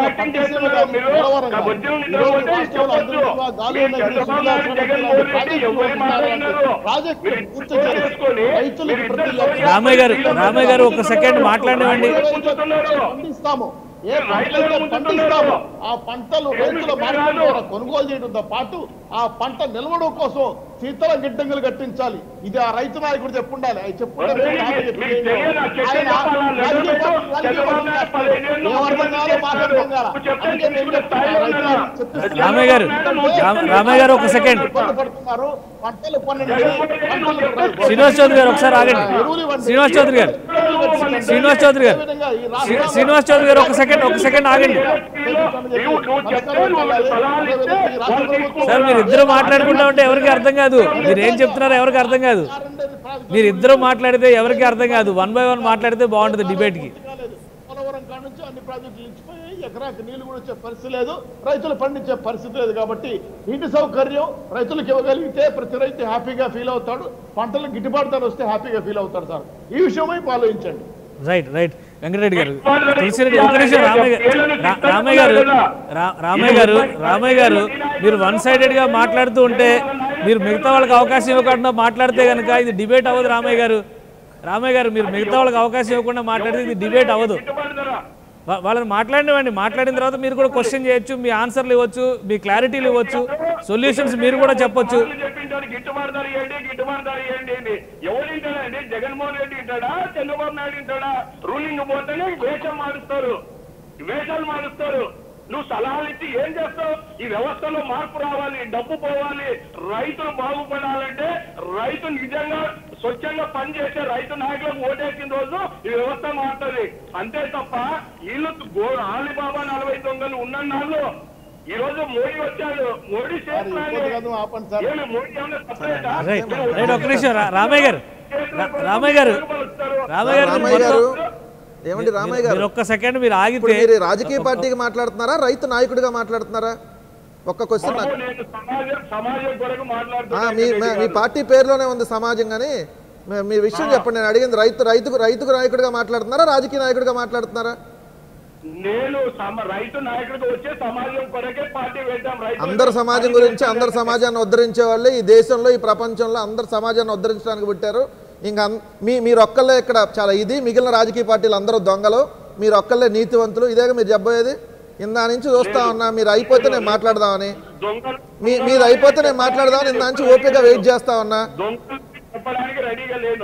S1: రామయ్య గారు రామయ్య గారు ఒక సెకండ్ మాట్లాడివ్వండి
S3: పండిస్తాము ఏ పంటలైతే పండిస్తామో ఆ పంటలు రైతుల మార్కెట్ ద్వారా కొనుగోలు చేయడంతో పాటు ఆ పంట నిలవడం కోసం శీతల గిడ్డంగులు కట్టించాలి ఇది ఆ రైతు నాయకుడు చెప్పుండాలి అది చెప్పుంటే
S5: అదే
S3: నేను హామీ
S5: మీకు
S3: చెప్తున్నాను.
S5: తెలియదా? చెట్టు
S3: ఆయన
S5: చెప్పాలా?
S3: రాజకీయ
S5: లెటర్
S3: పార్టీ- రాజకీయ
S5: చంద్రబాబు
S3: పార్టీ
S5: నాయుడు పదిహేను
S3: ఏం అర్థం కాదో మాకు అర్థం కాలా.
S5: నువ్వు చెప్తే
S3: అందుకే నేను
S5: తీసుకునే స్థాయిలో
S3: చెప్తున్నా,
S5: ఉన్నాడా?
S3: రైతులకు చెప్పిస్తున్నా.
S1: రామయ్య గారు రామ- రామయ్య గారు ఒక సెకండ్
S3: ఇబ్బంది పడుతున్నారు పంటలు పన్నెండు
S1: శ్రీనివాస్ చౌదరి గారు ఒకసారి ఆగండి శ్రీనివాస్ చౌదరి గారు శ్రీనివాస్ చౌదరి గారు శ్రీ- శ్రీనివాస్ చౌదరి గారు ఒక సెకండ్ ఒక సెకండ్ ఆగండి సార్ మీరు ఇద్దరు మాట్లాడుకుంటా ఉంటే ఎవరికి అర్థం కాదు మీరు ఏం చెప్తున్నారో ఎవరికి అర్థం కాదు మీరు ఇద్దరు మాట్లాడితే ఎవరికి అర్థం కాదు వన్ బై వన్ మాట్లాడితే బాగుంటుంది డిబేట్కి
S3: కాలేదు. పోలవరం కాడ నుంచి అన్ని ప్రాజెక్టులు ఇచ్చిపోయి ఎకరాకి నీళ్లు కూడా వచ్చే పరిస్థితి లేదు రైతులు పండించే పరిస్థితి లేదు కాబట్టి నీటి సౌకర్యం రైతులకు ఇవ్వగలిగితే ప్రతి రైతు హ్యాపీగా ఫీల్ అవుతాడు పంటలకు గిట్టుబాటు ధర వస్తే హ్యాపీగా ఫీల్ అవుతాడు సార్ ఈ విషయమై ఆలోచించండి
S1: రైట్ రైట్ వెంకటరెడ్డి గారు తులసిరెడ్డి ఒక నిమిషం రామయ్య గారు రా- రామయ్య గారు రా- రామయ్య గారు రామయ్య గారు మీరు వన్ సైడెడ్ గా మాట్లాడుతూ ఉంటే మీరు మిగతా వాళ్ళకి అవకాశం ఇవ్వకుండా మాట్లాడితే కనుక ఇది డిబేట్ అవ్వదు రామయ్య గారు రామయ్య గారు మీరు మిగతా వాళ్ళకి అవకాశం ఇవ్వకుండా మాట్లాడితే ఇది డిబేట్ అవ్వదు వా- వాళ్ళని మాట్లాడినవండి మాట్లాడిన తర్వాత మీరు కూడా క్వశ్చన్ చేయొచ్చు మీ ఆన్సర్లు ఇవ్వచ్చు మీ క్లారిటీలు ఇవ్వచ్చు సొల్యూషన్స్ మీరు కూడా చెప్పొచ్చు
S5: చెప్పింటారు గిట్టుబాటు ధర ఇవ్వండి గిట్టుబాటు ధర ఇవ్వండి అని ఎవరు వింటాడండి జగన్మోహన్ రెడ్డి వింటాడా చంద్రబాబు నాయుడు వింటాడా రూలింగ్ పోతేనే వేషం మారుస్తారు వేషాలు మారుస్తారు నువ్వు సలహాలు ఇచ్చి ఏం చేస్తావు ఈ వ్యవస్థలో మార్పు రావాలి డబ్బు పోవాలి రైతులు బాగుపడాలంటే రైతు నిజంగా స్వచ్ఛంగా పనిచేసే రైతు నాయకులకు ఓటేసిన రోజు ఈ వ్యవస్థ మారుతుంది అంతే తప్ప వీళ్ళు గో- ఆలిబాబా నలభై దొంగలు ఉన్నన్నాళ్ళు ఈ రోజు మోడీ వచ్చాడు మోడీ
S3: సార్, ఈ పొద్దుగాను ఆపండి సార్.
S5: ఏమి మోడీ ఏమన్నా సపరేటా?
S1: రైట్ రైట్ ఒక నిమిషం రా- రామయ్య గారు రా- రామయ్య గారు రామయ్య గారు
S2: రామయ్య
S1: మీరు
S2: గారు
S1: మొత్తం-
S2: ఏమండి రామయ్య
S1: మీరు
S2: గారు
S1: ఒక్క సెకండ్ మీరు
S2: ఇప్పుడు
S1: ఆగితే
S2: మీరు రాజకీయ పార్టీకి మాట్లాడుతున్నారా రైతు నాయకుడిగా మాట్లాడుతున్నారా ఒక్క క్వశ్చన్
S5: బాబు,
S2: నాకు
S5: నేను సమాజం సమాజం కొరకు
S2: ఆ,
S5: మాట్లాడుతున్నాను
S2: మీ మీ- మీ పార్టీ పేరులోనే ఉంది సమాజం కానీ మీ- మీ విషయం చెప్పండి నేను అడిగింది రైతు రైతుకు రైతుకు నాయకుడిగా మాట్లాడుతున్నారా రాజకీయ నాయకుడిగా మాట్లాడుతున్నారా
S5: నేను సమ రైతు నాయకుడికి వచ్చే సమాజం కొరకే పార్టీ పెట్టాం రైతు
S2: అందరు సమాజం గురించి అందరు సమాజాన్ని ఉద్ధరించే వాళ్ళు ఈ దేశంలో ఈ ప్రపంచంలో అందరు సమాజాన్ని ఉద్ధరించడానికి పుట్టారు ఇంకా అన్- మీ మీరు ఒక్కళ్ళే ఇక్కడ చాలా ఇది మిగిలిన రాజకీయ పార్టీలు అందరూ దొంగలు మీరు ఒక్కళ్ళే నీతివంతులు ఇదేగా మీరు చెప్పబోయేది ఇందా నుంచి చూస్తా ఉన్నా మీరు అయిపోతే నేను మాట్లాడదామని
S5: దొంగలు
S2: మీ మీది అయిపోతే నేను మాట్లాడదామని ఇందా నుంచి ఓపిక వెయిట్ చేస్తా ఉన్నా
S5: దొంగలు చెప్పడానికి రెడీగా లేను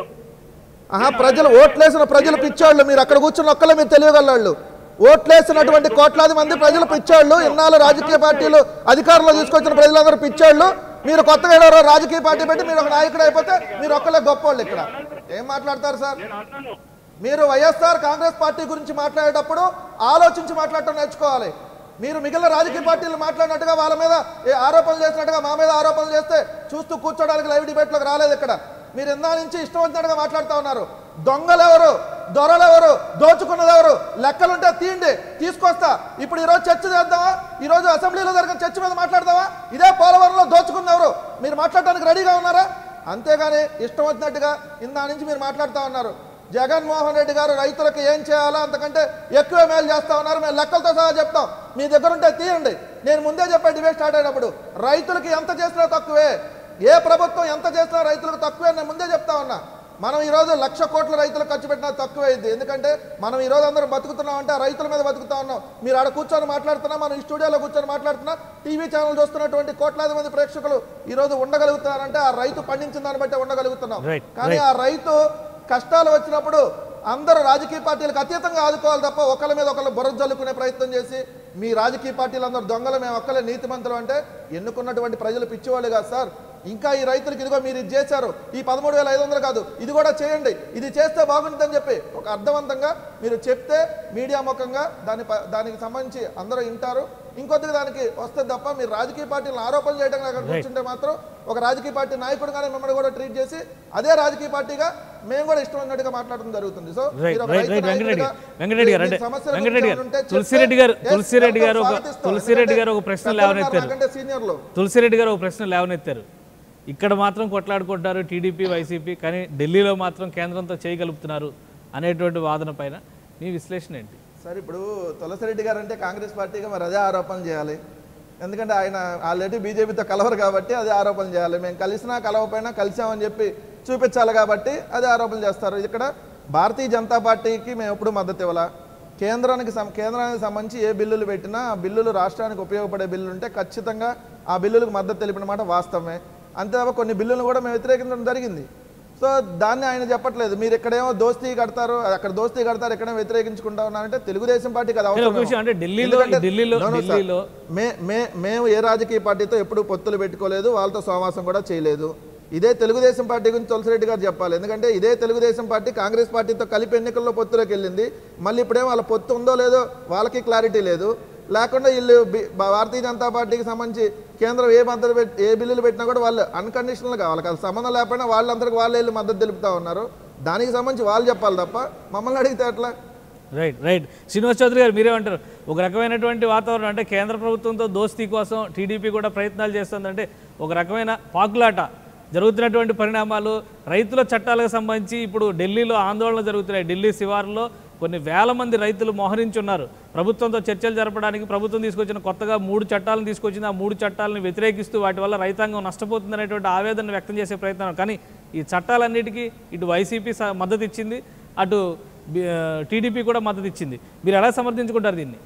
S2: ఆహా ప్రజలు ఓట్లేసిన ప్రజలు పిచ్చోళ్ళు మీరు అక్కడ కూర్చున్న ఒక్కలే మీరు తెలియగలవాళ్ళు ఓట్లేసినటువంటి కోట్లాది మంది ప్రజలు పిచ్చోళ్ళు ఇన్నాళ్ళు రాజకీయ పార్టీలు అధికారంలో తీసుకొచ్చిన ప్రజలందరూ పిచ్చోళ్ళు మీరు కొత్తగా ఎవరో రాజకీయ పార్టీ పెట్టి మీరు ఒక నాయకుడు అయిపోతే మీరు ఒక్కలే గొప్పోళ్ళు ఇక్కడ ఏం మాట్లాడతారు సార్
S5: నేను అన్నాను
S2: మీరు వైఎస్ఆర్ కాంగ్రెస్ పార్టీ గురించి మాట్లాడేటప్పుడు ఆలోచించి మాట్లాడటం నేర్చుకోవాలి మీరు మిగిలిన రాజకీయ పార్టీలు మాట్లాడినట్టుగా వాళ్ళ మీద ఏ ఆరోపణలు చేసినట్టుగా మా మీద ఆరోపణలు చేస్తే చూస్తూ కూర్చోడానికి లైవ్ డిబేట్లోకి రాలేదు ఇక్కడ మీరు ఇందా నుంచి ఇష్టం వచ్చినట్టుగా మాట్లాడుతూ ఉన్నారు దొంగలెవరు దొరలెవరు దోచుకున్నదెవరు లెక్కలుంటే తీయండి తీసుకొస్తా ఇప్పుడు ఈరోజు చర్చ చేద్దామా ఈరోజు అసెంబ్లీలో జరిగిన చర్చ మీద మాట్లాడదామా ఇదే పోలవరంలో దోచుకున్నెవరు మీరు మాట్లాడడానికి రెడీగా ఉన్నారా అంతేగాని ఇష్టం వచ్చినట్టుగా ఇందా నుంచి మీరు మాట్లాడుతూ ఉన్నారు జగన్మోహన్ రెడ్డి గారు రైతులకు ఏం చేయాలో అంతకంటే ఎక్కువ మేలు చేస్తా ఉన్నారు మేము లెక్కలతో సహా చెప్తాం మీ దగ్గర ఉంటే తీయండి నేను ముందే చెప్పే డిబేట్ స్టార్ట్ అయినప్పుడు రైతులకి ఎంత చేసినా తక్కువే ఏ ప్రభుత్వం ఎంత చేసినా రైతులకు తక్కువే నేను ముందే చెప్తా ఉన్నా మనం ఈరోజు లక్ష కోట్ల రైతులకు ఖర్చు పెట్టినా తక్కువే ఇది ఎందుకంటే మనం ఈ రోజు అందరం బతుకుతున్నాం అంటే ఆ రైతుల మీద బతుకుతా ఉన్నాం మీరు ఆడ కూర్చొని మాట్లాడుతున్నా మనం ఈ స్టూడియోలో కూర్చొని మాట్లాడుతున్నా టీవీ ఛానల్ చూస్తున్నటువంటి కోట్లాది మంది ప్రేక్షకులు ఈ రోజు ఉండగలుగుతున్నారంటే ఆ రైతు పండించిన దాన్ని బట్టి ఉండగలుగుతున్నాం
S1: Right,
S2: కానీ ఆ రైతు కష్టాలు వచ్చినప్పుడు అందరూ రాజకీయ పార్టీలకు అతీతంగా ఆదుకోవాలి తప్ప ఒకళ్ళ మీద ఒకళ్ళు బుర్ర జల్లుకునే ప్రయత్నం చేసి మీ రాజకీయ పార్టీలు అందరూ దొంగలు మేము ఒక్కలే నీతిమంతులు అంటే ఎన్నుకున్నటువంటి ప్రజలు పిచ్చివాళ్ళు కాదు సార్ ఇంకా ఈ రైతులకు ఇదిగో మీరు ఇది చేశారు ఈ పదమూడు వేల ఐదు వందలు కాదు ఇది కూడా చేయండి ఇది చేస్తే బాగుంటుందని చెప్పి ఒక అర్థవంతంగా మీరు చెప్తే మీడియా ముఖంగా దాని ప- దానికి సంబంధించి అందరూ వింటారు ఇంకొద్దిగా దానికి వస్తే తప్ప మీరు రాజకీయ పార్టీలను ఆరోపణలు చేయడం అక్కడ కూర్చుంటే మాత్రం ఒక రాజకీయ పార్టీ నాయకుడుగానే మిమ్మల్ని కూడా ట్రీట్ చేసి అదే రాజకీయ పార్టీగా మేము కూడా ఇష్టం ఉన్నట్టుగా మాట్లాడడం జరుగుతుంది సో
S1: రైట్
S2: మీరు ఒక
S1: రైట్
S2: రైతు
S1: రైట్ వెంకటరెడ్డి
S2: నాయకుడిగా
S1: వెంకటరెడ్డి గారు
S2: మీ
S1: అంటే
S2: సమస్యల గురించి
S1: వెంకటరెడ్డి గారు
S2: ఏమైనా ఉంటే చెప్తే,
S1: తులసిరెడ్డి గారు
S2: yes,
S1: తులసిరెడ్డి గారు ఒక
S2: స్వాగతిస్తాం.
S1: తులసిరెడ్డి గారు ఒక
S2: ఎందుకంటే
S1: ప్రశ్న
S2: పెద్దలు ఉన్నారు
S1: లేవనెత్తారు
S2: నాకంటే సీనియర్లు
S1: తులసిరెడ్డి గారు ఒక ప్రశ్న లేవనెత్తారు ఇక్కడ మాత్రం కొట్లాడుకుంటారు టీడీపీ వైసీపీ కానీ ఢిల్లీలో మాత్రం కేంద్రంతో చేయగలుగుతున్నారు అనేటువంటి వాదన పైన మీ విశ్లేషణ ఏంటి
S2: సార్ ఇప్పుడు తులసిరెడ్డి గారు అంటే కాంగ్రెస్ పార్టీగా మరి అదే ఆరోపణలు చేయాలి ఎందుకంటే ఆయన ఆల్రెడీ బీజేపీతో కలవరు కాబట్టి అదే ఆరోపణలు చేయాలి మేము కలిసినా కలవపోయినా కలిసామని చెప్పి చూపించాలి కాబట్టి అదే ఆరోపణలు చేస్తారు ఇక్కడ భారతీయ జనతా పార్టీకి మేము ఎప్పుడు మద్దతు ఇవ్వాల కేంద్రానికి సం- కేంద్రానికి సంబంధించి ఏ బిల్లులు పెట్టినా ఆ బిల్లులు రాష్ట్రానికి ఉపయోగపడే బిల్లులు ఉంటే ఖచ్చితంగా ఆ బిల్లులకు మద్దతు తెలిపిన మాట వాస్తవమే అంతే తప్ప కొన్ని బిల్లులను కూడా మేము వ్యతిరేకించడం జరిగింది సో దాన్ని ఆయన చెప్పట్లేదు మీరు ఇక్కడేమో దోస్తీ కడతారు అక్కడ దోస్తీ కడతారు ఇక్కడ వ్యతిరేకించుకుంటా ఉన్నారంటే తెలుగుదేశం పార్టీకి అది
S1: ఒక
S2: అవసరం
S1: విషయం అంటే ఢిల్లీలో ఢిల్లీలో ఢిల్లీలో
S2: మే మే మేము ఏ రాజకీయ పార్టీతో ఎప్పుడు పొత్తులు పెట్టుకోలేదు వాళ్ళతో సమావేశం కూడా చేయలేదు ఇదే తెలుగుదేశం పార్టీ గురించి తులసిరెడ్డి గారు చెప్పాలి ఎందుకంటే ఇదే తెలుగుదేశం పార్టీ కాంగ్రెస్ పార్టీతో కలిపి ఎన్నికల్లో పొత్తులోకి వెళ్ళింది మళ్ళీ ఇప్పుడేమో వాళ్ళ పొత్తు ఉందో లేదో వాళ్ళకి క్లారిటీ లేదు లేకుండా వీళ్ళు బి- భారతీయ జనతా పార్టీకి సంబంధించి కేంద్రం ఏ మద్దతు పెట్టి ఏ బిల్లులు పెట్టినా కూడా వాళ్ళు అన్కండిషనల్గా వాళ్ళకి అది సంబంధం లేకపోయినా వాళ్ళందరికీ వాళ్ళు వెళ్ళి మద్దతు తెలుపుతా ఉన్నారు దానికి సంబంధించి వాళ్ళు చెప్పాలి తప్ప మమ్మల్ని అడిగితే ఎట్లా
S1: రైట్ రైట్ శ్రీనివాస్ చౌదరి గారు మీరేమంటారు ఒక రకమైనటువంటి వాతావరణం అంటే కేంద్ర ప్రభుత్వంతో దోస్తీ కోసం టీడీపీ కూడా ప్రయత్నాలు చేస్తుందంటే ఒక రకమైన పాకులాట జరుగుతున్నటువంటి పరిణామాలు రైతుల చట్టాలకు సంబంధించి ఇప్పుడు ఢిల్లీలో ఆందోళన జరుగుతున్నాయి ఢిల్లీ శివారులో కొన్ని వేల మంది రైతులు మోహరించి ఉన్నారు ప్రభుత్వంతో చర్చలు జరపడానికి ప్రభుత్వం తీసుకొచ్చిన కొత్తగా మూడు చట్టాలను తీసుకొచ్చింది ఆ మూడు చట్టాలను వ్యతిరేకిస్తూ వాటి వల్ల రైతాంగం నష్టపోతుందనేటువంటి ఆవేదన వ్యక్తం చేసే ప్రయత్నం కానీ ఈ చట్టాలన్నిటికీ ఇటు వైసీపీ స- మద్దతు ఇచ్చింది అటు బి- ఆ, టీడీపీ కూడా మద్దతు ఇచ్చింది మీరు ఎలా సమర్థించుకుంటారు దీన్ని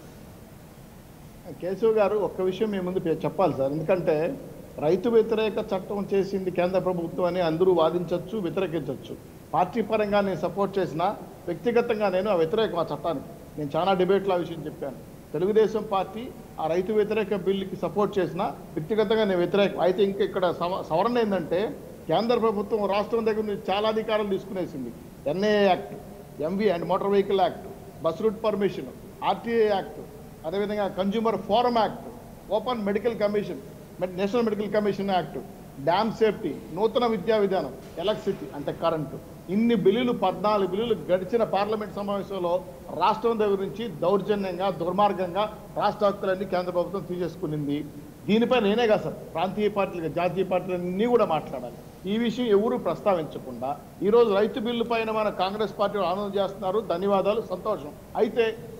S3: కేశవ్ గారు ఒక్క విషయం మీ ముందు పె- చెప్పాలి సార్ ఎందుకంటే రైతు వ్యతిరేక చట్టం చేసింది కేంద్ర ప్రభుత్వం అని అందరూ వాదించవచ్చు వ్యతిరేకించవచ్చు పార్టీ పరంగా నేను సపోర్ట్ చేసిన వ్యక్తిగతంగా నేను ఆ వ్యతిరేకం ఆ చట్టానికి నేను చాలా డిబేట్లో ఆ విషయం చెప్పాను తెలుగుదేశం పార్టీ ఆ రైతు వ్యతిరేక బిల్లుకి సపోర్ట్ చేసిన వ్యక్తిగతంగా నేను వ్యతిరేకం అయితే ఇంకా ఇక్కడ సవ- సవరణ ఏంటంటే కేంద్ర ప్రభుత్వం రాష్ట్రం దగ్గర నుంచి చాలా అధికారాలు తీసుకునేసింది NA act MV and motor vehicle act bus route permission RTA act అదేవిధంగా consumer forum act open medical commission med- national medical commission act dam safety నూతన విద్యా విధానం ఎలక్ట్రిసిటీ అంటే కరెంటు ఇన్ని బిల్లులు పద్నాలుగు బిల్లులు గడిచిన పార్లమెంట్ సమావేశంలో రాష్ట్రం దగ్గర నుంచి దౌర్జన్యంగా దుర్మార్గంగా రాష్ట్ర హక్కులన్నీ కేంద్ర ప్రభుత్వం తీసేసుకునింది దీనిపై నేనే కాదు సార్ ప్రాంతీయ పార్టీలు జాతీయ పార్టీలన్నీ కూడా మాట్లాడాలి ఈ విషయం ఎవరు ప్రస్తావించకుండా ఈరోజు రైతు బిల్లు పైన మన కాంగ్రెస్ పార్టీ ఆనందం చేస్తున్నారు ధన్యవాదాలు సంతోషం అయితే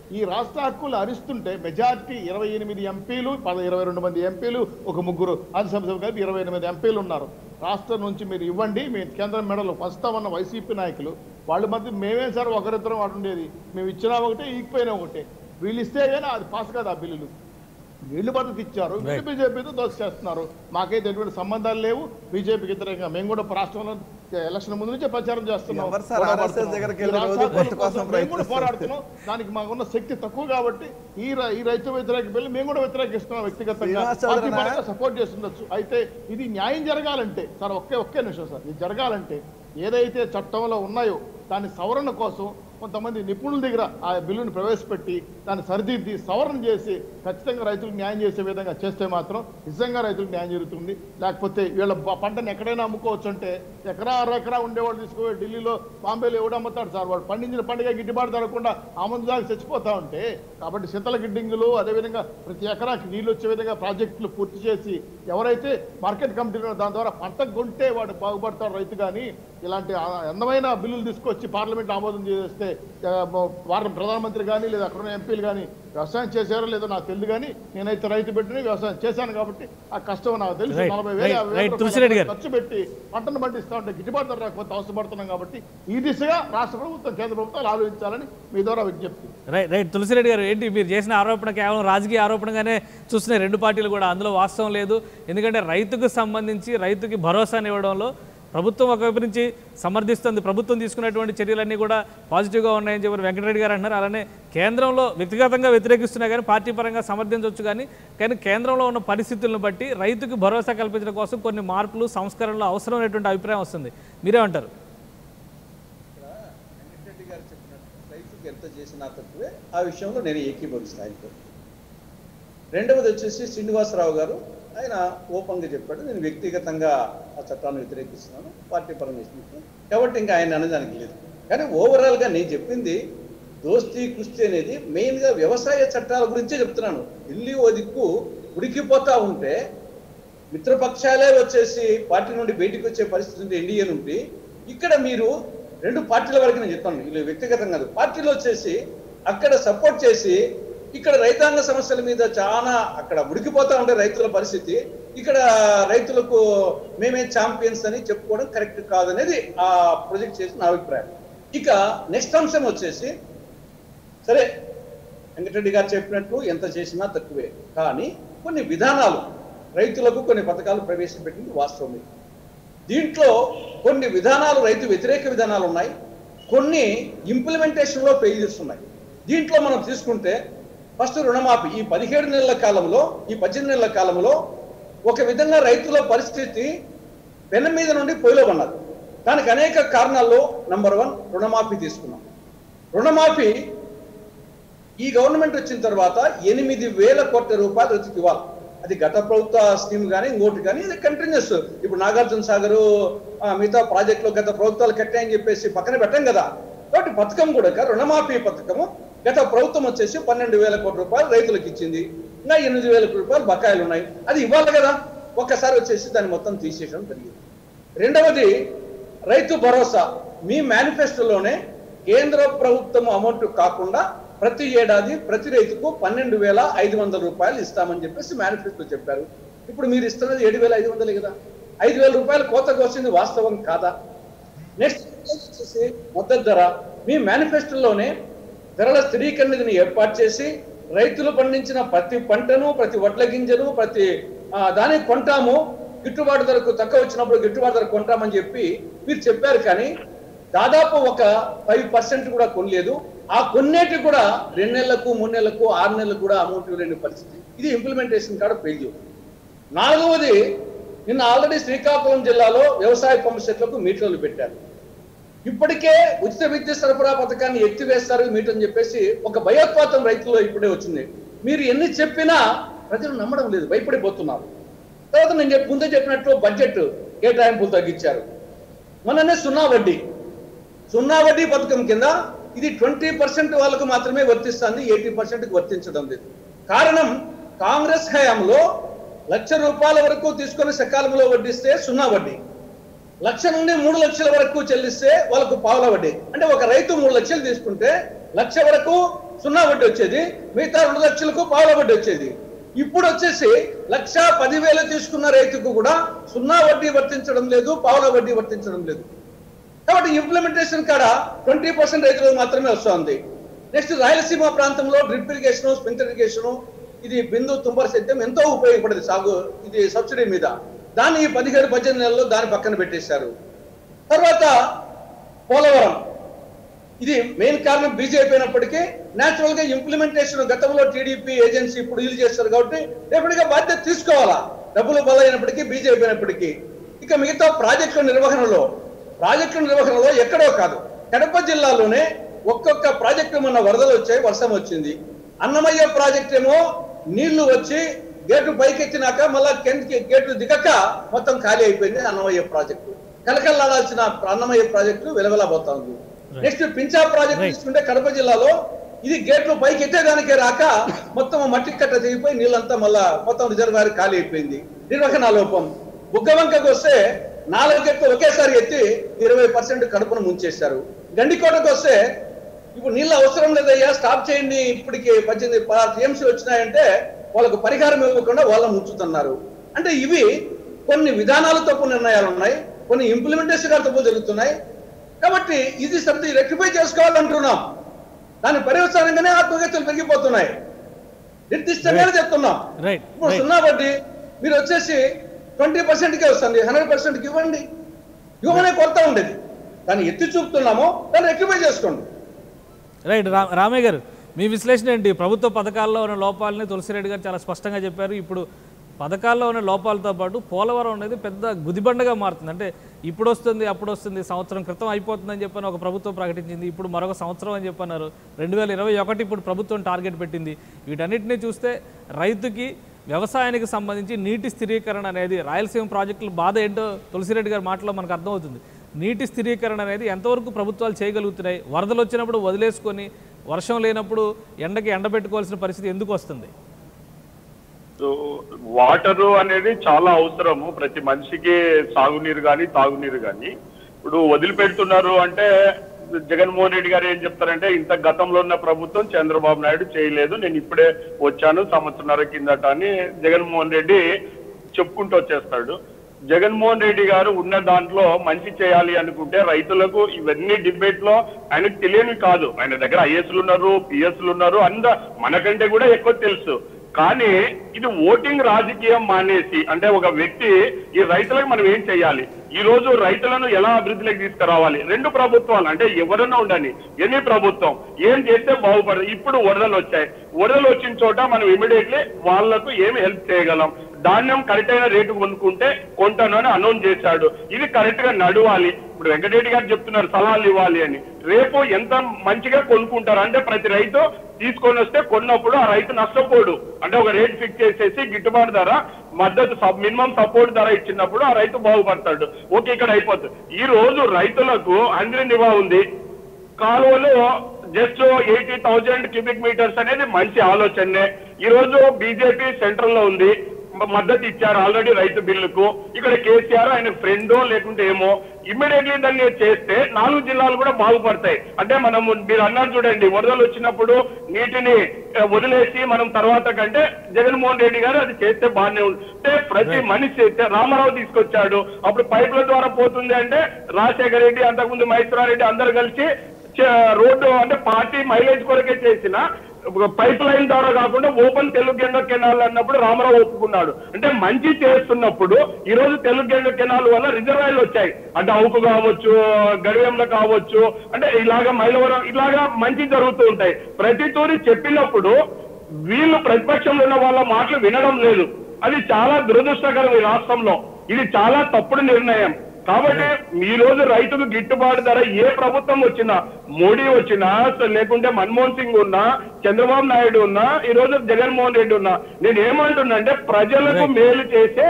S3: ఈ రాష్ట్ర హక్కులు హరిస్తుంటే మెజారిటీ ఇరవై ఎనిమిది ఎంపీలు పద ఇరవై రెండు మంది ఎంపీలు ఒక ముగ్గురు రాజ్యసభ కలిపి ఇరవై ఎనిమిది ఎంపీలు ఉన్నారు రాష్ట్రం నుంచి మీరు ఇవ్వండి మీ కేంద్ర మెడలు వస్తామన్న వైసీపీ నాయకులు వాళ్ళ మధ్య మేమే సార్ ఒకరిద్దరం అటు ఉండేది మేము ఇచ్చినా ఒకటే ఈగిపోయినా ఒకటే వీళ్ళు ఇస్తే కానీ అది పాస్ కాదు ఆ బిల్లులు వీళ్ళు మద్దతు ఇచ్చారు వీళ్ళు బీజేపీతో దోష చేస్తున్నారు మాకైతే ఎటువంటి సంబంధాలు లేవు బీజేపీకి వ్యతిరేకంగా మేము కూడా రాష్ట్రంలో ఎలక్షన్ ముందు నుంచే ప్రచారం చేస్తున్నాం
S2: ఎవరు సార్
S3: గొడవ
S2: RSS
S3: పడుతున్నాం.
S2: దగ్గరికి
S3: ఈ
S2: వెళ్ళి
S3: రాష్ట్ర
S2: రోజు
S3: హక్కుల
S2: ఓటు కోసం
S3: కోసం మేము కూడా
S2: ప్రయత్నిస్తారు.
S3: పోరాడుతున్నాం దానికి మాకున్న శక్తి తక్కువ కాబట్టి ఈ ర- ఈ రైతు వ్యతిరేక బిల్లు మేము కూడా వ్యతిరేకిస్తున్నాం వ్యక్తిగతంగా
S2: శ్రీనివాస్
S3: పార్టీ
S2: చౌదరి
S3: పరంగా సపోర్ట్ చేస్తుండొచ్చు అయితే ఇది న్యాయం జరగాలంటే సార్ ఒకే ఒకే నిమిషం సార్ ఇది జరగాలంటే ఏదైతే చట్టంలో ఉన్నాయో దాని సవరణ కోసం కొంతమంది నిపుణుల దగ్గర ఆ బిల్లును ప్రవేశపెట్టి దాన్ని సరిదిద్ది సవరణ చేసి ఖచ్చితంగా రైతులకు న్యాయం చేసే విధంగా చేస్తే మాత్రం నిజంగా రైతులకు న్యాయం జరుగుతుంది లేకపోతే వీళ్ళ బ- పంటను ఎక్కడైనా అమ్ముకోవచ్చు అంటే ఎకరా అర ఎకరా ఉండేవాళ్ళు తీసుకుపోయి ఢిల్లీలో బాంబేలో ఎవడు అమ్ముతాడు సార్ వాడు పండించిన పండుగ గిట్టుబాటు జరగకుండా ఆ ముందు దాకా చచ్చిపోతా ఉంటే కాబట్టి శీతల గిడ్డింగులు అదేవిధంగా ప్రతి ఎకరాకి నీళ్ళు వచ్చే విధంగా ప్రాజెక్టులు పూర్తి చేసి ఎవరైతే మార్కెట్ కమిటీ ఉన్నారో దాని ద్వారా పంట కొంటే వాడు బాగుపడతాడు రైతు కానీ ఇలాంటి ఆ- అందమైన బిల్లులు తీసుకొచ్చి పార్లమెంట్ ఆమోదం చేస్తే ఆ, మ- వారి ప్రధానమంత్రి కానీ లేదా అక్కడ ఉన్న ఎంపీలు కానీ వ్యవసాయం చేశారో లేదో నాకు తెలియదు కానీ నేనైతే రైతు పెట్టిన వ్యవసాయం చేశాను కాబట్టి ఆ కష్టం నాకు తెలుసు
S1: Right,
S3: నలభై
S1: right,
S3: వేలు యాభై
S1: right.
S3: వేల
S1: తులసిరెడ్డి గారు.
S3: ఖర్చు పెట్టి పంటను పండిస్తా ఉంటే గిట్టుబాటు ధర రాకపోతే అవసరపడుతున్నాం కాబట్టి ఈ దిశగా రాష్ట్ర ప్రభుత్వం కేంద్ర ప్రభుత్వాలు ఆలోచించాలని మీ ద్వారా విజ్ఞప్తి
S1: రైట్ రైట్ తులసిరెడ్డి గారు ఏంటి మీరు చేసిన ఆరోపణ కేవలం రాజకీయ ఆరోపణగానే చూస్తున్నాయి రెండు పార్టీలు కూడా అందులో వాస్తవం లేదు ఎందుకంటే రైతుకు సంబంధించి రైతుకి భరోసాని ఇవ్వడంలో ప్రభుత్వం ఒకవైపు నుంచి సమర్థిస్తుంది ప్రభుత్వం తీసుకున్నటువంటి చర్యలన్నీ కూడా పాజిటివ్గా ఉన్నాయని చెప్పి వెంకటరెడ్డి గారు అంటున్నారు అలానే కేంద్రంలో వ్యక్తిగతంగా వ్యతిరేకిస్తున్నా కానీ పార్టీ పరంగా సమర్థించవచ్చు కానీ కానీ కేంద్రంలో ఉన్న పరిస్థితులను బట్టి రైతుకి భరోసా కల్పించడం కోసం కొన్ని మార్పులు సంస్కరణలు అవసరమైనటువంటి అభిప్రాయం వస్తుంది మీరేమంటారు
S4: వెంకటరెడ్డి గారు చెప్పినట్టు రైతుకి ఎంత చేసినా తక్కువే ఆ విషయంలో నేను ఏకీభవిస్తాను ఆయనతో రెండవది వచ్చేసి శ్రీనివాసరావు గారు ఆయన ఓపెన్గా చెప్పాడు నేను వ్యక్తిగతంగా ఆ చట్టాన్ని వ్యతిరేకిస్తున్నాను పార్టీ పరంగా ఇస్తున్నాను కాబట్టి ఇంకా ఆయన అనేదానికి లేదు కానీ ఓవరాల్గా నేను చెప్పింది దోస్తీ కుస్తీ అనేది మెయిన్గా వ్యవసాయ చట్టాల గురించే చెప్తున్నాను ఢిల్లీ ఓ దిక్కు ఉడికిపోతా ఉంటే మిత్రపక్షాలే వచ్చేసి పార్టీ నుండి బయటికి వచ్చే పరిస్థితి ఉంది ఎన్డీఏ నుండి ఇక్కడ మీరు రెండు పార్టీల వరకు నేను చెప్తాను వీళ్ళు వ్యక్తిగతంగా కాదు పార్టీలు వచ్చేసి అక్కడ సపోర్ట్ చేసి ఇక్కడ రైతాంగ సమస్యల మీద చాలా అక్కడ ఉడికిపోతా ఉండే రైతుల పరిస్థితి ఇక్కడ రైతులకు మేమే ఛాంపియన్స్ అని చెప్పుకోవడం కరెక్ట్ కాదనేది ఆ ప్రొజెక్ట్ చేసి నా అభిప్రాయం ఇక నెక్స్ట్ అంశం వచ్చేసి సరే వెంకటరెడ్డి గారు చెప్పినట్టు ఎంత చేసినా తక్కువే కానీ కొన్ని విధానాలు రైతులకు కొన్ని పథకాలు ప్రవేశపెట్టింది వాస్తవమే దీంట్లో కొన్ని విధానాలు రైతు వ్యతిరేక విధానాలు ఉన్నాయి కొన్ని ఇంప్లిమెంటేషన్లో ఫెయిల్యూర్స్ ఉన్నాయి దీంట్లో మనం తీసుకుంటే ఫస్ట్ రుణమాఫీ ఈ పదిహేడు నెలల కాలంలో ఈ పద్దెనిమిది నెలల కాలంలో ఒక విధంగా రైతుల పరిస్థితి పెన మీద నుండి పొయ్యిలో పన్నది దానికి అనేక కారణాల్లో నంబర్ వన్ రుణమాఫీ తీసుకున్నాం రుణమాఫీ ఈ గవర్నమెంట్ వచ్చిన తర్వాత ఎనిమిది వేల కోట్ల రూపాయలు రైతుకి ఇవ్వాలి అది గత ప్రభుత్వ స్కీమ్ కానీ ఇంకోటి కానీ ఇది కంటిన్యూస్ ఇప్పుడు నాగార్జున సాగర్ మిగతా ప్రాజెక్టులు గత ప్రభుత్వాలు కట్టాయని చెప్పేసి పక్కన పెట్టాం కదా కాబట్టి పథకం కూడా రుణమాఫీ పథకము గత ప్రభుత్వం వచ్చేసి పన్నెండు వేల కోట్ల రూపాయలు రైతులకు ఇచ్చింది ఇంకా ఎనిమిది వేల కోట్ల రూపాయలు బకాయిలు ఉన్నాయి అది ఇవ్వాలి కదా ఒక్కసారి వచ్చేసి దాన్ని మొత్తం తీసేయడం జరిగింది రెండవది రైతు భరోసా మీ మేనిఫెస్టోలోనే కేంద్ర ప్రభుత్వం అమౌంట్ కాకుండా ప్రతి ఏడాది ప్రతి రైతుకు పన్నెండు వేల ఐదు వందల రూపాయలు ఇస్తామని చెప్పేసి మేనిఫెస్టో చెప్పారు ఇప్పుడు మీరు ఇస్తున్నది ఏడు వేల ఐదు వందలే కదా ఐదు వేల రూపాయలు కోతకు వచ్చింది వాస్తవం కాదా నెక్స్ట్ వచ్చేసి మద్దతు ధర మీ మేనిఫెస్టోలోనే ధరల స్థిరీకరణని ఏర్పాటు చేసి రైతులు పండించిన ప్రతి పంటను ప్రతి వడ్ల గింజను ప్రతి ఆ, దాన్ని కొంటాము గిట్టుబాటు ధరకు తక్కువ వచ్చినప్పుడు గిట్టుబాటు ధర కొంటామని చెప్పి మీరు చెప్పారు కానీ దాదాపు ఒక ఫైవ్ పర్సెంట్ కూడా కొనలేదు ఆ కొన్నేటి కూడా రెండు నెలలకు మూడు నెలలకు ఆరు నెలలకు కూడా అమౌంట్ ఇవ్వలేని పరిస్థితి ఇది ఇంప్లిమెంటేషన్ కాడ ఫెయిల్యూర్ నాలుగవది నిన్న ఆల్రెడీ శ్రీకాకుళం జిల్లాలో వ్యవసాయ పంప్ సెట్లకు మీటర్లు పెట్టారు ఇప్పటికే ఉచిత విద్యుత్ సరఫరా పథకాన్ని ఎత్తివేస్తారు మీటర్ అని చెప్పేసి ఒక భయోత్పాతం రైతుల్లో ఇప్పుడే వచ్చింది మీరు ఎన్ని చెప్పినా ప్రజలు నమ్మడం లేదు భయపడిపోతున్నారు తర్వాత నేను చెప్పి ముందే చెప్పినట్లు బడ్జెట్ కేటాయింపులు తగ్గించారు మొన్ననే సున్నా వడ్డీ సున్నా వడ్డీ పథకం కింద ఇది ట్వంటీ పర్సెంట్ వాళ్ళకు మాత్రమే వర్తిస్తుంది ఎయిటీ పర్సెంట్కి వర్తించడం లేదు కారణం కాంగ్రెస్ హయాంలో లక్ష రూపాయల వరకు తీసుకొని సకాలంలో వడ్డిస్తే సున్నా వడ్డీ లక్ష నుండి మూడు లక్షల వరకు చెల్లిస్తే వాళ్ళకు పావుల వడ్డీ అంటే ఒక రైతు మూడు లక్షలు తీసుకుంటే లక్ష వరకు సున్నా వడ్డీ వచ్చేది మిగతా రెండు లక్షలకు పావుల వడ్డీ వచ్చేది ఇప్పుడు వచ్చేసి లక్ష పదివేలు తీసుకున్న రైతుకు కూడా సున్నా వడ్డీ వర్తించడం లేదు పావుల వడ్డీ వర్తించడం లేదు కాబట్టి ఇంప్లిమెంటేషన్ కాడ ట్వంటీ పర్సెంట్ రైతులకు మాత్రమే వస్తుంది నెక్స్ట్ రాయలసీమ ప్రాంతంలో డ్రిప్ ఇరిగేషన్ స్ప్రింక్లర్ ఇరిగేషన్ ఇది బిందు తుంపర్ సైతం ఎంతో ఉపయోగపడేది సాగు ఇది సబ్సిడీ మీద దాన్ని ఈ పదిహేడు పద్దెనిమిది నెలల్లో దాని పక్కన పెట్టేశారు తర్వాత పోలవరం ఇది మెయిన్ కారణం బీజేపీ అయినప్పటికీ నేచురల్ గా ఇంప్లిమెంటేషన్ గతంలో టీడీపీ ఏజెన్సీ ఇప్పుడు ఇది చేస్తారు కాబట్టి రేపటిగా బాధ్యత తీసుకోవాలా డబ్బులు బలైనప్పటికీ బీజేపీ అయినప్పటికీ ఇక మిగతా ప్రాజెక్టుల నిర్వహణలో ప్రాజెక్టుల నిర్వహణలో ఎక్కడో కాదు కడప జిల్లాలోనే ఒక్కొక్క ప్రాజెక్టు మొన్న వరదలు వచ్చాయి వర్షం వచ్చింది అన్నమయ్య ప్రాజెక్ట్ ఏమో నీళ్లు వచ్చి గేటు పైకెత్తినాక మళ్ళా కిందకి గేట్లు దిగక మొత్తం ఖాళీ అయిపోయింది అన్నమయ్య ప్రాజెక్టు కలకల్లాడాల్సిన అన్నమయ్య ప్రాజెక్టు వెలవెలబోతా ఉంది నెక్స్ట్ పించా ప్రాజెక్ట్
S1: Right.
S4: తీసుకుంటే కడప జిల్లాలో ఇది గేట్లు పైకి ఎత్తేదానికే రాక మొత్తం మట్టి కట్ట తెగిపోయి నీళ్ళంతా మళ్ళా మొత్తం రిజర్వాయర్ ఖాళీ అయిపోయింది నిర్వహణ లోపం బుగ్గవంకకు వస్తే నాలుగు గేట్లు ఒకేసారి ఎత్తి ఇరవై పర్సెంట్ కడుపును ముంచేశారు గండికోటకు వస్తే ఇప్పుడు నీళ్ళు అవసరం లేదయ్యా స్టాప్ చేయండి ఇప్పటికి పద్దెనిమిది టీఎంసీ వచ్చినాయంటే వాళ్ళకు పరిహారం ఇవ్వకుండా వాళ్ళని ముంచుతున్నారు అంటే ఇవి కొన్ని విధానాలు తప్పు నిర్ణయాలు ఉన్నాయి కొన్ని ఇంప్లిమెంటేషన్ తప్పు జరుగుతున్నాయి కాబట్టి ఇది సర్ది రెక్టిఫై చేసుకోవాలంటున్నాం దాని పర్యవసానంగానే ఆత్మహత్యలు పెరిగిపోతున్నాయి నిర్దిష్టంగానే చెప్తున్నాం
S1: రైట్
S4: ఇప్పుడు
S1: రైట్
S4: సున్నా వడ్డీ మీరు వచ్చేసి ట్వంటీ పర్సెంట్కే వస్తుంది హండ్రెడ్ పర్సెంట్కి ఇవ్వండి ఇవ్వమనే కొరత ఉండేది దాన్ని ఎత్తి చూపుతున్నామో దాన్ని రెక్టిఫై చేసుకోండి
S1: రైట్ రా రామయ్య గారు మీ విశ్లేషణ ఏంటి ప్రభుత్వ పథకాల్లో ఉన్న లోపాలని తులసిరెడ్డి గారు చాలా స్పష్టంగా చెప్పారు ఇప్పుడు పథకాల్లో ఉన్న లోపాలతో పాటు పోలవరం అనేది పెద్ద గుదిబండగా మారుతుంది అంటే ఇప్పుడు వస్తుంది అప్పుడు వస్తుంది సంవత్సరం క్రితం అయిపోతుందని చెప్పని ఒక ప్రభుత్వం ప్రకటించింది ఇప్పుడు మరొక సంవత్సరం అని చెప్పన్నారు రెండు వేల ఇరవై ఒకటి ఇప్పుడు ప్రభుత్వం టార్గెట్ పెట్టింది వీటన్నిటిని చూస్తే రైతుకి వ్యవసాయానికి సంబంధించి నీటి స్థిరీకరణ అనేది రాయలసీమ ప్రాజెక్టుల బాధ ఏంటో తులసిరెడ్డి గారి మాటలో మనకు అర్థమవుతుంది నీటి స్థిరీకరణ అనేది ఎంతవరకు ప్రభుత్వాలు చేయగలుగుతున్నాయి వరదలు వచ్చినప్పుడు వదిలేసుకొని వర్షం లేనప్పుడు ఎండకి ఎండబెట్టుకోవాల్సిన పరిస్థితి ఎందుకు వస్తుంది
S5: సో వాటర్ అనేది చాలా అవసరము ప్రతి మనిషికి సాగునీరు కానీ తాగునీరు కానీ ఇప్పుడు వదిలిపెడుతున్నారు అంటే జగన్మోహన్ రెడ్డి గారు ఏం చెప్తారంటే ఇంత గతంలో ఉన్న ప్రభుత్వం చంద్రబాబు నాయుడు చేయలేదు నేను ఇప్పుడే వచ్చాను సంవత్సరాల కిందట అని జగన్మోహన్ రెడ్డి చెప్పుకుంటూ వచ్చేస్తాడు జగన్మోహన్ రెడ్డి గారు ఉన్న దాంట్లో మంచి చేయాలి అనుకుంటే రైతులకు ఇవన్నీ డిబేట్ లో ఆయనకు తెలియని కాదు ఆయన దగ్గర ఐఎస్లు ఉన్నారు పిఎస్లు ఉన్నారు అంద మనకంటే కూడా ఎక్కువ తెలుసు కానీ ఇది ఓటింగ్ రాజకీయం మానేసి అంటే ఒక వ్యక్తి ఈ రైతులకు మనం ఏం చేయాలి ఈ రోజు రైతులను ఎలా అభివృద్ధిలోకి తీసుకురావాలి రెండు ప్రభుత్వాలు అంటే ఎవరన్నా ఉండని ఎన్ని ప్రభుత్వం ఏం చేస్తే బాగుపడదు ఇప్పుడు వరదలు వచ్చాయి వరదలు వచ్చిన చోట మనం ఇమీడియట్లీ వాళ్లకు ఏమి హెల్ప్ చేయగలం ధాన్యం కరెక్ట్ అయిన రేటు కొనుక్కుంటే కొంటాను అని అనౌన్స్ చేశాడు ఇది కరెక్ట్ గా నడవాలి ఇప్పుడు వెంకటరెడ్డి గారు చెప్తున్నారు సలహాలు ఇవ్వాలి అని రేపు ఎంత మంచిగా కొనుక్కుంటారు అంటే ప్రతి రైతు తీసుకొని వస్తే కొన్నప్పుడు ఆ రైతు నష్టపోడు అంటే ఒక రేట్ ఫిక్స్ చేసేసి గిట్టుబాటు ధర మద్దతు మినిమం సపోర్ట్ ధర ఇచ్చినప్పుడు ఆ రైతు బాగుపడతాడు ఓకే ఇక్కడ అయిపోతుంది ఈ రోజు రైతులకు అందిన నివా ఉంది కాలువలు just eighty thousand cubic metres అనేది మంచి ఆలోచనే ఈ రోజు బీజేపీ సెంట్రల్ లో ఉంది మ- మద్దతు ఇచ్చారు ఆల్రెడీ రైతు బిల్లుకు ఇక్కడ కేసీఆర్ ఆయన ఫ్రెండో లేకుంటే ఏమో ఇమ్మీడియట్లీ దాన్ని చేస్తే నాలుగు జిల్లాలు కూడా బాగుపడతాయి అంటే మనం మీరు అన్నారు చూడండి వరదలు వచ్చినప్పుడు నీటిని ఆ, వదిలేసి మనం తర్వాత కంటే జగన్మోహన్ రెడ్డి గారు అది చేస్తే బాగానే ఉంది అంటే ప్రతి మనిషి చేస్తే రామారావు తీసుకొచ్చాడు అప్పుడు పైపుల ద్వారా పోతుంది అంటే రాజశేఖర రెడ్డి అంతకుముందు మహేశ్వరారెడ్డి అందరు కలిసి చ- రోడ్డు అంటే పార్టీ మైలేజ్ కొరకే చేసిన పైప్ లైన్ ద్వారా కాకుండా ఓపెన్ తెలుగు గంగ కెనాల్ అన్నప్పుడు రామారావు ఒప్పుకున్నాడు అంటే మంచి చేస్తున్నప్పుడు ఈ రోజు తెలుగు గంగ కెనాల్ వల్ల రిజర్వాయర్లు వచ్చాయి అంటే అవుకు కావచ్చు గడియంలో కావచ్చు అంటే ఇలాగా మైలవరం ఇలాగా మంచి జరుగుతూ ఉంటాయి ప్రతి తూరి చెప్పినప్పుడు వీళ్ళు ప్రతిపక్షంలో ఉన్న వాళ్ళ మాటలు వినడం లేదు అది చాలా దురదృష్టకరం ఈ రాష్ట్రంలో ఇది చాలా తప్పుడు నిర్ణయం కాబట్టి ఈ రోజు రైతుకు గిట్టుబాటు ధర ఏ ప్రభుత్వం వచ్చినా మోడీ వచ్చినా స- లేకుంటే మన్మోహన్ సింగ్ ఉన్నా చంద్రబాబు నాయుడు ఉన్నా ఈ రోజు జగన్మోహన్ రెడ్డి ఉన్నా నేను ఏమంటున్నా అంటే ప్రజలకు మేలు చేసే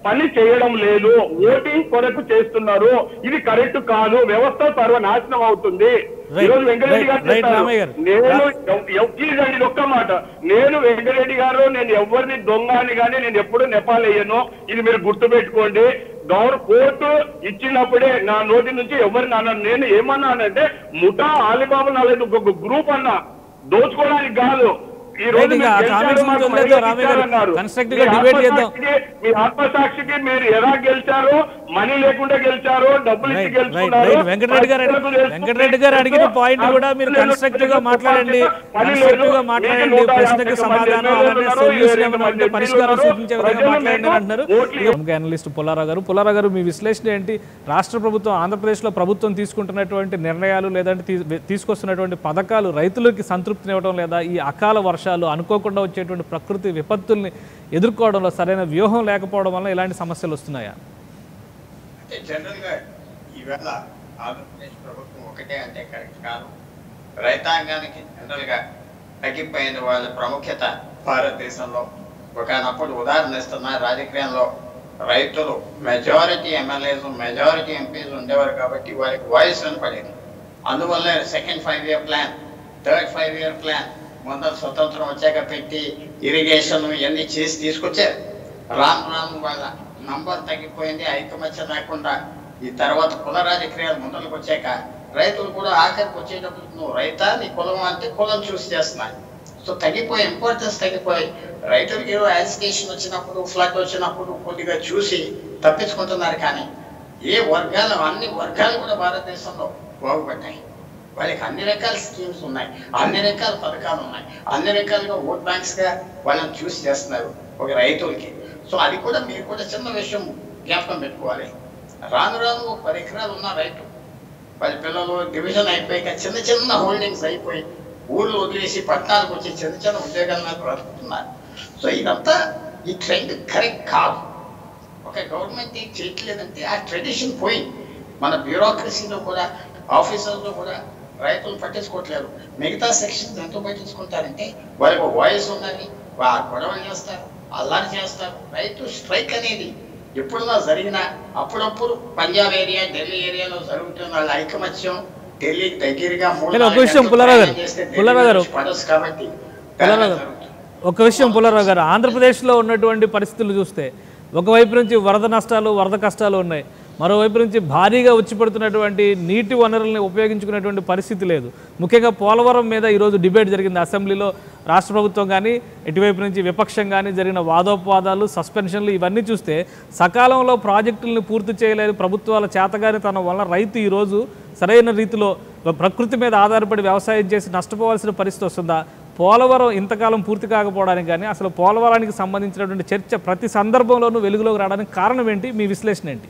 S5: పని చేయడం లేదు ఓటింగ్ కొరకు చేస్తున్నారు ఇది కరెక్ట్ కాదు వ్యవస్థ సర్వనాశనం అవుతుంది
S1: Right,
S5: ఈరోజు వెంకటరెడ్డి గారు
S1: right, right,
S5: చెప్పారు,
S1: రామయ్య గారు.
S5: నేను ఎవ్- ఎవ్- ప్లీజ్ అండి ఇది ఒక్క మాట నేను వెంకటరెడ్డి గారు నేను ఎవరిని దొంగ అని కానీ నేను ఎప్పుడు నెపాల్ అయ్యాను ఇది మీరు గుర్తు పెట్టుకోండి గౌర్ కోర్టు ఇచ్చినప్పుడే నా నోటి నుంచి ఎవరిని అన్నాను నేను ఏమన్నానంటే ముఠా ఆలిబాబు నాలుగు ఒక గ్రూప్ అన్నా దోచుకోవడానికి కాదు ఈ రోజు
S1: Right, ఇంకా
S5: మీరు
S1: ఆ
S5: గెలిచారు,
S1: comments
S5: మాకు
S1: గురించి
S5: మర్యాద
S1: వదిలేద్దాం, రామయ్య గారు.
S5: ఇచ్చారన్నారు.
S1: Constructive
S5: మీ
S1: గా debate చేద్దాం.
S5: ఆత్మసాక్షికి- మీ ఆత్మసాక్షికి మీరు ఎలా గెలిచారో మనీ లేకుండా గెలిచారో డబ్బులు ఇచ్చి
S1: రైట్ రైట్
S5: గెలుచుకున్నారు
S1: రైట్ వెంకటరెడ్డి గారు
S5: ప్రజలకు తెలుసు.
S1: వెంకటరెడ్డి గారు అడిగిన పాయింట్ కూడా మీరు
S5: నేను
S1: కన్స్ట్రక్టివ్ గా
S5: ప్రజలకు
S1: మాట్లాడండి
S5: పని లేదు.
S1: కన్స్ట్రక్టివ్ గా
S5: మీకు
S1: మాట్లాడండి
S5: నూట యాభై
S1: ప్రశ్నకి
S5: మంది
S1: సమాధానం
S5: ఎమ్మెల్యేలు
S1: అలానే
S5: ఉన్నారు,
S1: సొల్యూషన్
S5: ఇరవై
S1: ఏమైనా ఉంటే
S5: మంది
S1: పరిష్కారం
S5: ఎంపీలు
S1: సూచించే విధంగా
S5: ప్రజలు
S1: మాట్లాడండి
S5: మీకు
S1: అంటున్నారు
S5: ఓట్లు
S1: ప్రముఖ అనలిస్ట్ పుల్లారావు గారు పుల్లారావు గారు మీ విశ్లేషణ ఏంటి రాష్ట్ర ప్రభుత్వం ఆంధ్రప్రదేశ్లో ప్రభుత్వం తీసుకుంటున్నటువంటి నిర్ణయాలు లేదంటే తీ- తీసుకొస్తున్నటువంటి పథకాలు రైతులకి సంతృప్తినివ్వడం లేదా ఈ అకాల వర్షాలు అనుకోకుండా వచ్చేటువంటి ప్రకృతి విపత్తుల్ని ఎదుర్కోవడంలో సరైన వ్యూహం లేకపోవడం వల్ల ఇలాంటి సమస్యలు వస్తున్నాయా
S6: అంటే జనరల్గా ఈవేళ ఆంధ్రప్రదేశ్ ప్రభుత్వం ఒకటే అంటే కరెక్ట్ కాదు రైతాంగానికి జనరల్గా తగ్గిపోయిన వాళ్ళ ప్రాముఖ్యత భారతదేశంలో ఒకనప్పుడు ఉదాహరణ ఇస్తున్న రాజకీయంలో రైతులు మెజారిటీ ఎమ్మెల్యేస్ మెజారిటీ ఎంపీలు ఉండేవారు కాబట్టి వారికి వాయిస్ వినపడేది అందువల్ల second five year plan third five year plan ముందర స్వతంత్రం వచ్చాక పెట్టి ఇరిగేషన్ ఇవన్నీ చేసి తీసుకొచ్చారు రామ్ రామ్ వాళ్ళ నంబర్ తగ్గిపోయింది ఐకమత్యం లేకుండా ఈ తర్వాత కుల రాజకీయాలు ముందరకు వచ్చాక రైతులు కూడా ఆఖరికి వచ్చేటప్పుడు నువ్వు రైతా నీ కులం అంటే కులం చూసి చేస్తున్నాయి సో తగ్గిపోయి ఇంపార్టెన్స్ తగ్గిపోయి రైతులకి ఏదో యాజిటేషన్ వచ్చినప్పుడు ఫ్లడ్ వచ్చినప్పుడు కొద్దిగా చూసి తప్పించుకుంటున్నారు కానీ ఏ వర్గాలు అన్ని వర్గాలు కూడా భారతదేశంలో బాగుపడ్డాయి వాళ్ళకి అన్ని రకాల స్కీమ్స్ ఉన్నాయి అన్ని రకాల పథకాలు ఉన్నాయి అన్ని రకాలుగా ఓట్ బ్యాంక్స్ గా వాళ్ళని చూసి చేస్తున్నారు ఒక రైతులకి సో అది కూడా మీరు కూడా చిన్న విషయం జ్ఞాపకం పెట్టుకోవాలి రాను రాను ఒక పది ఎకరాలు ఉన్న రైతు వాళ్ళ పిల్లలు డివిజన్ అయిపోయాక చిన్న చిన్న హోల్డింగ్స్ అయిపోయి ఊర్లు వదిలేసి పట్టణాలకు వచ్చి చిన్న చిన్న ఉద్యోగాలను బ్రతుకుతున్నారు సో ఇదంతా ఈ ట్రెండ్ కరెక్ట్ కాదు ఒక గవర్నమెంట్ ఏం చేయట్లేదంటే ఆ ట్రెడిషన్ పోయి మన బ్యూరోక్రసీలో కూడా ఆఫీసర్లో కూడా రైతులు పట్టించుకోవట్లేదు మిగతా సెక్షన్స్ ఎంతో పట్టించుకుంటారంటే వాళ్ళకి వాయిస్ ఉన్నది వాళ్ళు గొడవలు చేస్తారు అల్లారి చేస్తారు రైతు స్ట్రైక్ అనేది ఎప్పుడున్నా జరిగినా అప్పుడప్పుడు పంజాబ్ ఏరియా ఢిల్లీ ఏరియాలో జరుగుతున్న వాళ్ళ ఐకమత్యం ఢిల్లీకి దగ్గరగా మూడు
S1: నేను ఒక
S6: నాలుగు
S1: విషయం
S6: గంటలు
S1: పుల్లారావు గారు,
S6: ప్రయాణం చేస్తే ఢిల్లీ
S1: పుల్లారావు గారు,
S6: నుంచి పడొచ్చు కాబట్టి
S1: పుల్లారావు గారు,
S6: జరుగుతుంది.
S1: ఒక విషయం పుల్లారావు గారు ఆంధ్రప్రదేశ్లో ఉన్నటువంటి పరిస్థితులు చూస్తే ఒకవైపు నుంచి వరద నష్టాలు వరద కష్టాలు ఉన్నాయి మరోవైపు నుంచి భారీగా వచ్చి పడుతున్నటువంటి నీటి వనరుల్ని ఉపయోగించుకునేటువంటి పరిస్థితి లేదు ముఖ్యంగా పోలవరం మీద ఈరోజు డిబేట్ జరిగింది అసెంబ్లీలో రాష్ట్ర ప్రభుత్వం కానీ ఇటువైపు నుంచి విపక్షం కానీ జరిగిన వాదోపవాదాలు సస్పెన్షన్లు ఇవన్నీ చూస్తే సకాలంలో ప్రాజెక్టులను పూర్తి చేయలేదు ప్రభుత్వాల చేతగానితనం వల్ల రైతు ఈరోజు సరైన రీతిలో ప్రకృతి మీద ఆధారపడి వ్యవసాయం చేసి నష్టపోవాల్సిన పరిస్థితి వస్తుందా పోలవరం ఇంతకాలం పూర్తి కాకపోవడానికి కానీ అసలు పోలవరానికి సంబంధించినటువంటి చర్చ ప్రతి సందర్భంలోనూ వెలుగులోకి రావడానికి కారణం ఏంటి మీ విశ్లేషణ ఏంటి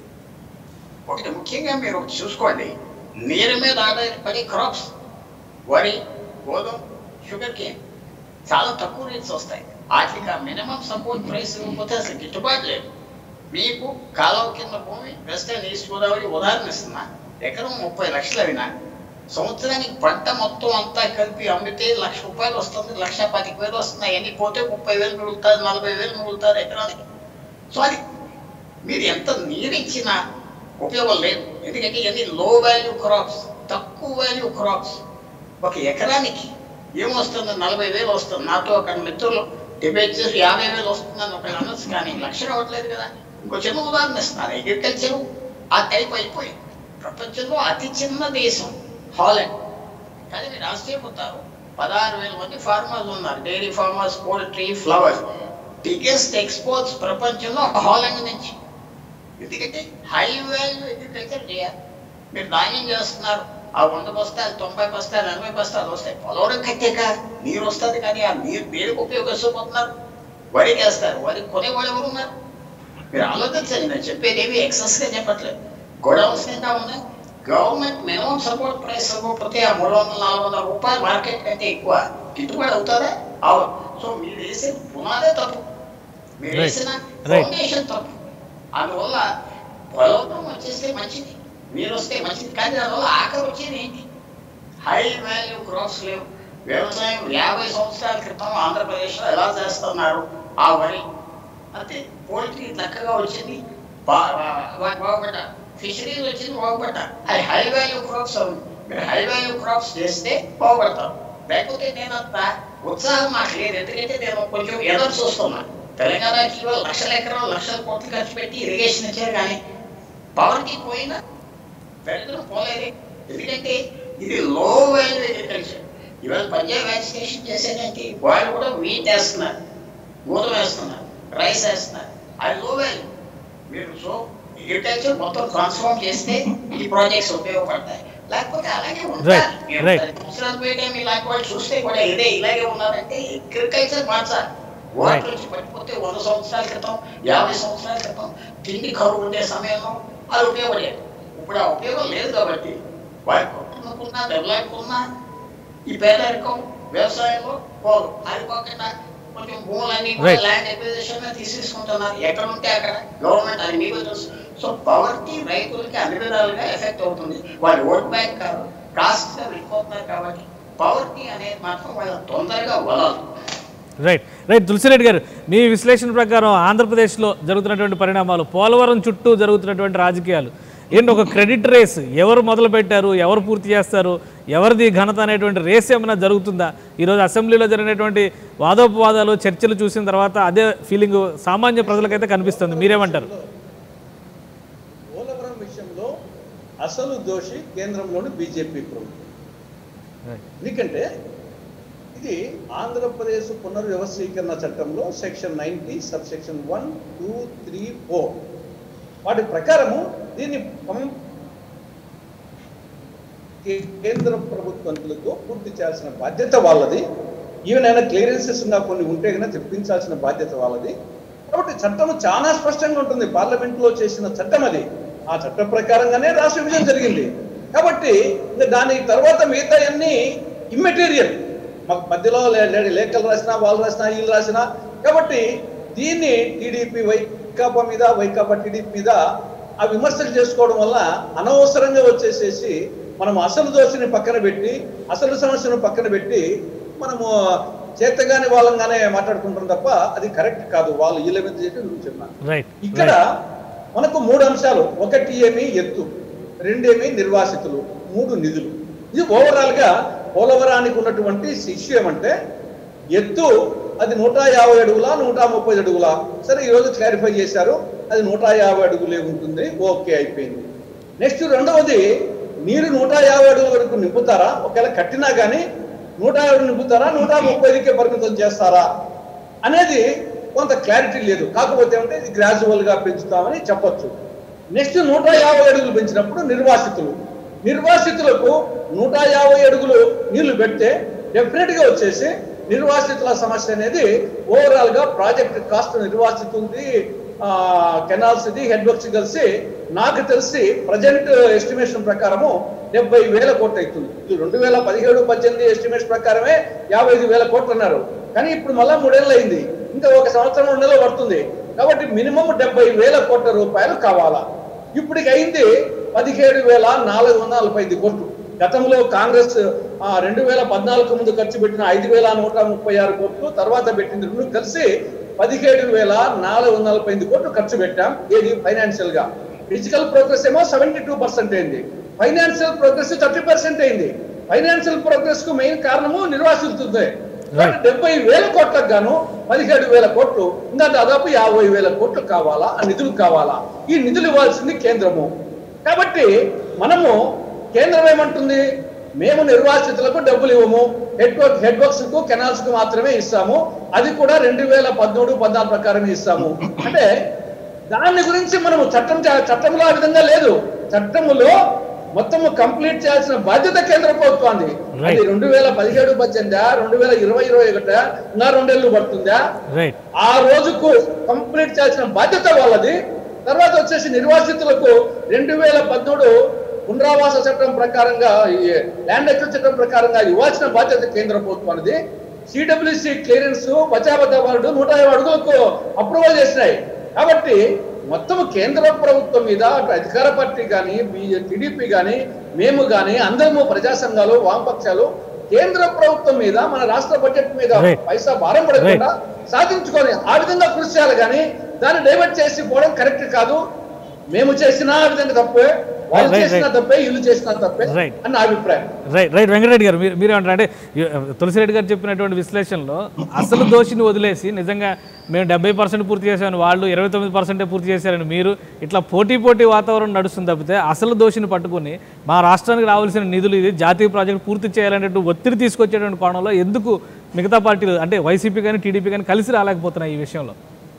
S6: ఒకటి ముఖ్యంగా మీరు ఒకటి చూసుకోండి నీరు మీద ఆధారపడి క్రాప్స్ వరి గోధుమ షుగర్ కేన్ చాలా తక్కువ రేట్స్ వస్తాయి వాటికి మినిమం సపోర్ట్ ప్రైస్ ఇవ్వకపోతే అసలు గిట్టుబాటు లేదు మీకు కాలువ కింద భూమి వెస్టర్న్ ఈస్ట్ గోదావరి ఉదాహరణ ఇస్తున్నా ఎకరం ముప్పై లక్షలు అయినా సంవత్సరానికి పంట మొత్తం అంతా కలిపి అమ్మితే లక్ష రూపాయలు వస్తుంది లక్ష పదికి వేలు వస్తుంది అవన్నీ పోతే ముప్పై వేలు మిగులుతారు నలభై వేలు మిగులుతారు ఎకరానికి సో అది మీరు ఎంత నీరు ఇచ్చినా ఉపయోగం లేదు ఎందుకంటే ఇవన్నీ లో వాల్యూ క్రాప్స్ తక్కువ వాల్యూ క్రాప్స్ ఒక ఎకరానికి ఏమొస్తుంది నలభై వేలు వస్తుంది నాతో ఒక మిత్రులు డిబేట్ చేసి యాభై వేలు వస్తుందని ఒక అనొచ్చు కానీ లక్ష రావట్లేదు కదా ఇంకో చిన్న ఉదాహరణ ఇస్తున్నారు అగ్రికల్చర్ ఆ టైప్ అయిపోయింది ప్రపంచంలో అతి చిన్న దేశం హాలండ్ కానీ మీరు ఆశ్చర్యపోతారు పదహారు వేల మంది ఫార్మర్స్ ఉన్నారు dairy farmers poultry flowers biggest exports ప్రపంచంలో హాలండ్ నుంచి ఎందుకంటే హై వాల్యూ అగ్రికల్చర్ చేయాలి మీరు ధాన్యం చేస్తున్నారు ఆ వంద బస్తాలు తొంభై బస్తాలు ఎనభై బస్తాలు వస్తాయి పొలం కట్టాక నీరు వస్తుంది కానీ ఆ నీరు దేనికి ఉపయోగిస్తున్నారు వరికి వేస్తారు వరి కొనేవాళ్ళు ఎవరు ఉన్నారు మీరు ఆలోచించండి నేను చెప్పేది ఏమి ఎక్సెస్ గా చెప్పట్లేదు గొడవల్స్ నిండా ఉన్నాయి గవర్నమెంట్ మినిమం సపోర్ట్ ప్రైస్ ఇవ్వకపోతే ఆ మూడు వందల నాలుగు వందల రూపాయలు మార్కెట్ కంటే ఎక్కువ గిట్టుబాటు అవుతారా అవును సో మీరు వేసిన పునాదే తప్పు మీరు
S1: Right.
S6: వేసిన
S1: Right.
S6: ఫౌండేషన్ తప్పు అందువల్ల పొలం వచ్చేస్తే మంచిది మీరు వస్తే మంచిది కానీ దానివల్ల ఆఖరి వచ్చేది ఏంటి హై వాల్యూ క్రాప్స్ లేవు వ్యవసాయం యాభై సంవత్సరాల క్రితం ఆంధ్రప్రదేశ్లో ఎలా చేస్తున్నారు ఆ వరి అంతే పోల్ట్రీ చక్కగా వచ్చింది బా- బా- బాగుపడ్డ ఫిషరీస్ వచ్చింది బాగుపడ్డ అది హై వాల్యూ క్రాప్స్ అవును మీరు హై వాల్యూ క్రాప్స్ చేస్తే బాగుపడతాం లేకపోతే నేను అంత ఉత్సాహం మాకు లేదు ఎందుకంటే నేను కొంచెం ఎదురు చూస్తున్నా తెలంగాణకి ఇవాళ లక్షల ఎకరాలు లక్షల కోట్లు ఖర్చు పెట్టి ఇరిగేషన్ ఇచ్చారు కానీ పవర్కి పోయినా పెద్దలు పోలేదు ఎందుకంటే ఇది లో వాల్యూ అగ్రికల్చర్ ఇవాళ పంజాబ్ వ్యాక్సినేషన్ చేసేదానికి వాళ్ళు కూడా వీట్ వేస్తున్నారు గోధుమ వేస్తున్నారు రైస్ వేస్తున్నారు అది లో వాల్యూ మీరు సో అగ్రికల్చర్ మొత్తం ట్రాన్స్ఫార్మ్ చేస్తే ఈ ప్రాజెక్ట్స్ ఉపయోగపడతాయి లేకపోతే అలాగే ఉంటారు
S1: Right,
S6: మీరు
S1: right.
S6: పది సంవత్సరాలు పోయితే మీ లాంటి వాళ్ళు చూస్తే కూడా ఇదే ఇలాగే ఉన్నారంటే అగ్రికల్చర్ మార్చాలి వాటర్ నుంచి పడిపోతే వంద సంవత్సరాల క్రితం యాభై సంవత్సరాల క్రితం తిండి కరువు ఉండే సమయంలో అది ఉపయోగపడేది ఇప్పుడు ఆ ఉపయోగం లేదు కాబట్టి వారి కొట్టుకున్నా దెబ్బలాడుకున్నా ఈ పేదరికం వ్యవసాయంలో పోదు అది కాకుండా కొంచెం భూములన్నీ
S1: Right.
S6: ల్యాండ్ ఎక్విజిషన్ తీసేసుకుంటున్నారు ఎక్కడ ఉంటే అక్కడ గవర్నమెంట్ అది మీకు తెలుసు సో పవర్టీ రైతులకి అన్ని విధాలుగా ఎఫెక్ట్ అవుతుంది వాళ్ళు ఓట్ బ్యాంక్ కాదు కాస్ట్ గా వెళ్ళిపోతున్నారు కాబట్టి పవర్టీ అనేది మాత్రం వాళ్ళ తొందరగా వదలదు
S1: రైట్ రైట్ తులసిరెడ్డి గారు మీ విశ్లేషణ ప్రకారం ఆంధ్రప్రదేశ్లో జరుగుతున్నటువంటి పరిణామాలు పోలవరం చుట్టూ జరుగుతున్నటువంటి రాజకీయాలు ఏంటి ఒక క్రెడిట్ రేస్ ఎవరు మొదలు పెట్టారు ఎవరు పూర్తి చేస్తారు ఎవరిది ఘనత అనేటువంటి రేస్ ఏమైనా జరుగుతుందా ఈరోజు అసెంబ్లీలో జరిగినటువంటి వాదోపవాదాలు చర్చలు చూసిన తర్వాత అదే ఫీలింగ్ సామాన్య ప్రజలకైతే కనిపిస్తుంది మీరేమంటారు
S4: పోలవరం విషయంలో అసలు దోషి కేంద్రంలోని బీజేపీ ప్రభుత్వం ఎందుకంటే ఇది ఆంధ్రప్రదేశ్ పునర్వ్యవస్థీకరణ చట్టంలో section ninety sub section one two three four వాటి ప్రకారము దీన్ని పం- కే- కేంద్ర ప్రభుత్వంతో పూర్తి చేయాల్సిన బాధ్యత వాళ్ళది ఈవెన్ అయినా క్లియరెన్సెస్ ఉన్న కొన్ని ఉంటే కనుక తెప్పించాల్సిన బాధ్యత వాళ్ళది కాబట్టి చట్టం చాలా స్పష్టంగా ఉంటుంది పార్లమెంట్ లో చేసిన చట్టం అది ఆ చట్ట ప్రకారంగానే రాష్ట్ర విభజన జరిగింది కాబట్టి ఇంకా దాని తర్వాత మిగతా అన్ని ఇమ్మెటీరియల్ మాకు మధ్యలో లే- లే- లేఖలు రాసినా వాళ్ళు రాసినా వీళ్ళు రాసినా కాబట్టి దీన్ని టీడీపీ వైకాపా మీద వైకాపా టీడీపీ మీద ఆ విమర్శలు చేసుకోవడం వల్ల అనవసరంగా వచ్చేసేసి మనం అసలు దోషిని పక్కన పెట్టి అసలు సమస్యను పక్కన పెట్టి మనము చేతగాని వాళ్ళంగానే మాట్లాడుకుంటాం తప్ప అది కరెక్ట్ కాదు వాళ్ళు వీళ్ళ మీద చేసి నువ్వు చెప్పిన
S1: రైట్
S4: ఇక్కడ మనకు మూడు అంశాలు ఒకటి ఏమి ఎత్తు రెండేమి నిర్వాసితులు మూడు నిధులు ఇది ఓవరాల్ గా పోలవరానికి ఉన్నటువంటి ఇష్యూ ఏమంటే ఎత్తు అది నూట యాభై అడుగులా నూట ముప్పై అడుగులా సరే ఈరోజు క్లారిఫై చేశారు అది నూట యాభై అడుగులే ఉంటుంది ఓకే అయిపోయింది నెక్స్ట్ రెండవది నీరు నూట యాభై అడుగుల వరకు నింపుతారా ఒకవేళ కట్టినా కానీ నూట యాభై నింపుతారా నూట ముప్పైకే పరిమితం చేస్తారా అనేది కొంత క్లారిటీ లేదు కాకపోతే అంటే ఇది గ్రాజువల్ గా పెంచుతామని చెప్పొచ్చు నెక్స్ట్ నూట యాభై అడుగులు పెంచినప్పుడు నిర్వాసితులు నిర్వాసితులకు నూట యాభై అడుగులు నీళ్లు పెడితే డెఫినెట్ గా వచ్చేసి నిర్వాసితుల సమస్య అనేది ఓవరాల్ గా ప్రాజెక్ట్ కాస్ట్ నిర్వాసితులది కెనాల్స్ ఇది హెడ్ వర్క్స్ కలిసి నాకు తెలిసి ప్రజెంట్ ఎస్టిమేషన్ ప్రకారము డెబ్బై వేల కోట్లు అవుతుంది ఇది రెండు వేల పదిహేడు పద్దెనిమిది ఎస్టిమేషన్ ప్రకారమే యాభై ఐదు వేల కోట్లు అన్నారు కానీ ఇప్పుడు మళ్ళా మూడేళ్ళు అయింది ఇంకా ఒక సంవత్సరం రెండు నెలలు పడుతుంది కాబట్టి మినిమం డెబ్బై వేల కోట్ల రూపాయలు కావాలా ఇప్పటికి అయింది పదిహేడు వేల నాలుగు వందల నలభై ఐదు కోట్లు గతంలో కాంగ్రెస్ ఆ, రెండు వేల పద్నాలుగు ముందు ఖర్చు పెట్టిన ఐదు వేల నూట ముప్పై ఆరు కోట్లు తర్వాత పెట్టింది రెండు కలిసి పదిహేడు వేల నాలుగు వందల నలభై ఐదు కోట్లు ఖర్చు పెట్టాం ఏది ఫైనాన్షియల్ గా ఫిజికల్ ప్రోగ్రెస్ ఏమో సెవెంటీ టూ పర్సెంట్ అయింది ఫైనాన్షియల్ ప్రోగ్రెస్ థర్టీ పర్సెంట్ అయింది ఫైనాన్షియల్ ప్రోగ్రెస్ కు మెయిన్ కారణము నిర్వాసితుంది
S1: Right.
S4: డెబ్బై వేల కోట్లకు గాను పదిహేడు వేల కోట్లు ఇంకా దాదాపు యాభై వేల కోట్లు కావాలా ఆ నిధులు కావాలా ఈ నిధులు ఇవ్వాల్సింది కేంద్రము కాబట్టి మనము కేంద్రం ఏమంటుంది మేము నిర్వాసితులకు డబ్బులు ఇవ్వము హెడ్ వర్క్ హెడ్ వర్క్స్ కు కెనాల్స్ కు మాత్రమే ఇస్తాము అది కూడా రెండు వేల పద్మూడు పద్నాలుగు ప్రకారమే ఇస్తాము అంటే దాని గురించి మనము చట్టం చే- చట్టంలో ఆ విధంగా లేదు చట్టములో మొత్తం కంప్లీట్ చేయాల్సిన బాధ్యత కేంద్ర ప్రభుత్వాన్ని
S1: Right.
S4: అది రెండు వేల పదిహేడు పద్దెనిమిదా రెండు వేల ఇరవై ఇరవై ఒకటా ఇంకా రెండేళ్ళు పడుతుందా
S1: రైట్
S4: ఆ రోజుకు కంప్లీట్ చేయాల్సిన బాధ్యత వాళ్ళది తర్వాత వచ్చేసి నిర్వాసితులకు రెండు వేల పద్మూడు పునరావాస చట్టం ప్రకారంగా ఈ ల్యాండ్ ఎక్విజిషన్ చట్టం ప్రకారంగా ఇవ్వాల్సిన బాధ్యత కేంద్ర ప్రభుత్వానికి సిడబ్ల్యూసి క్లియరెన్స్ బచాబద్ద వార్డు నూట యాభై అడుగులకు అప్రూవల్ చేసినాయి కాబట్టి మొత్తం కేంద్ర ప్రభుత్వం మీద అటు అధికార పార్టీ కానీ టీడీపీ కానీ మేము కానీ అందరము ప్రజా సంఘాలు వామపక్షాలు కేంద్ర ప్రభుత్వం మీద మన రాష్ట్ర బడ్జెట్ మీద
S1: Right.
S4: పైసా భారం పడకుండా సాధించుకొని ఆ విధంగా కృషి చేయాలి కానీ దాన్ని డైవర్ట్ చేసి పోవడం కరెక్ట్ కాదు మేము చేసిన విధంగా తప్పే వాళ్ళు
S1: Right, right,
S4: చేసిన
S1: right.
S4: తప్పే ఇల్లు చేసిన తప్పే
S1: Right.
S4: అని నా అభిప్రాయం
S1: రైట్ రైట్ వెంకటరెడ్డి గారు మీరు మీరేమంటారు అంటే యు- తులసిరెడ్డి గారు చెప్పినటువంటి విశ్లేషణలో అసలు దోషిని వదిలేసి నిజంగా మేము డెబ్బై పర్సెంట్ పూర్తి చేశామని వాళ్ళు ఇరవై తొమ్మిది పర్సెంటే పూర్తి చేశారని మీరు ఇట్లా పోటీ పోటీ వాతావరణం నడుస్తుంది తప్పితే అసలు దోషిని పట్టుకుని మా రాష్ట్రానికి రావాల్సిన నిధులు ఇది జాతీయ ప్రాజెక్ట్ పూర్తి చేయాలనేటువంటి ఒత్తిడి తీసుకొచ్చేటువంటి కోణంలో ఎందుకు మిగతా పార్టీలు అంటే వైసీపీ కానీ టీడీపీ కానీ కలిసి రాలేకపోతున్నాయి ఈ విషయంలో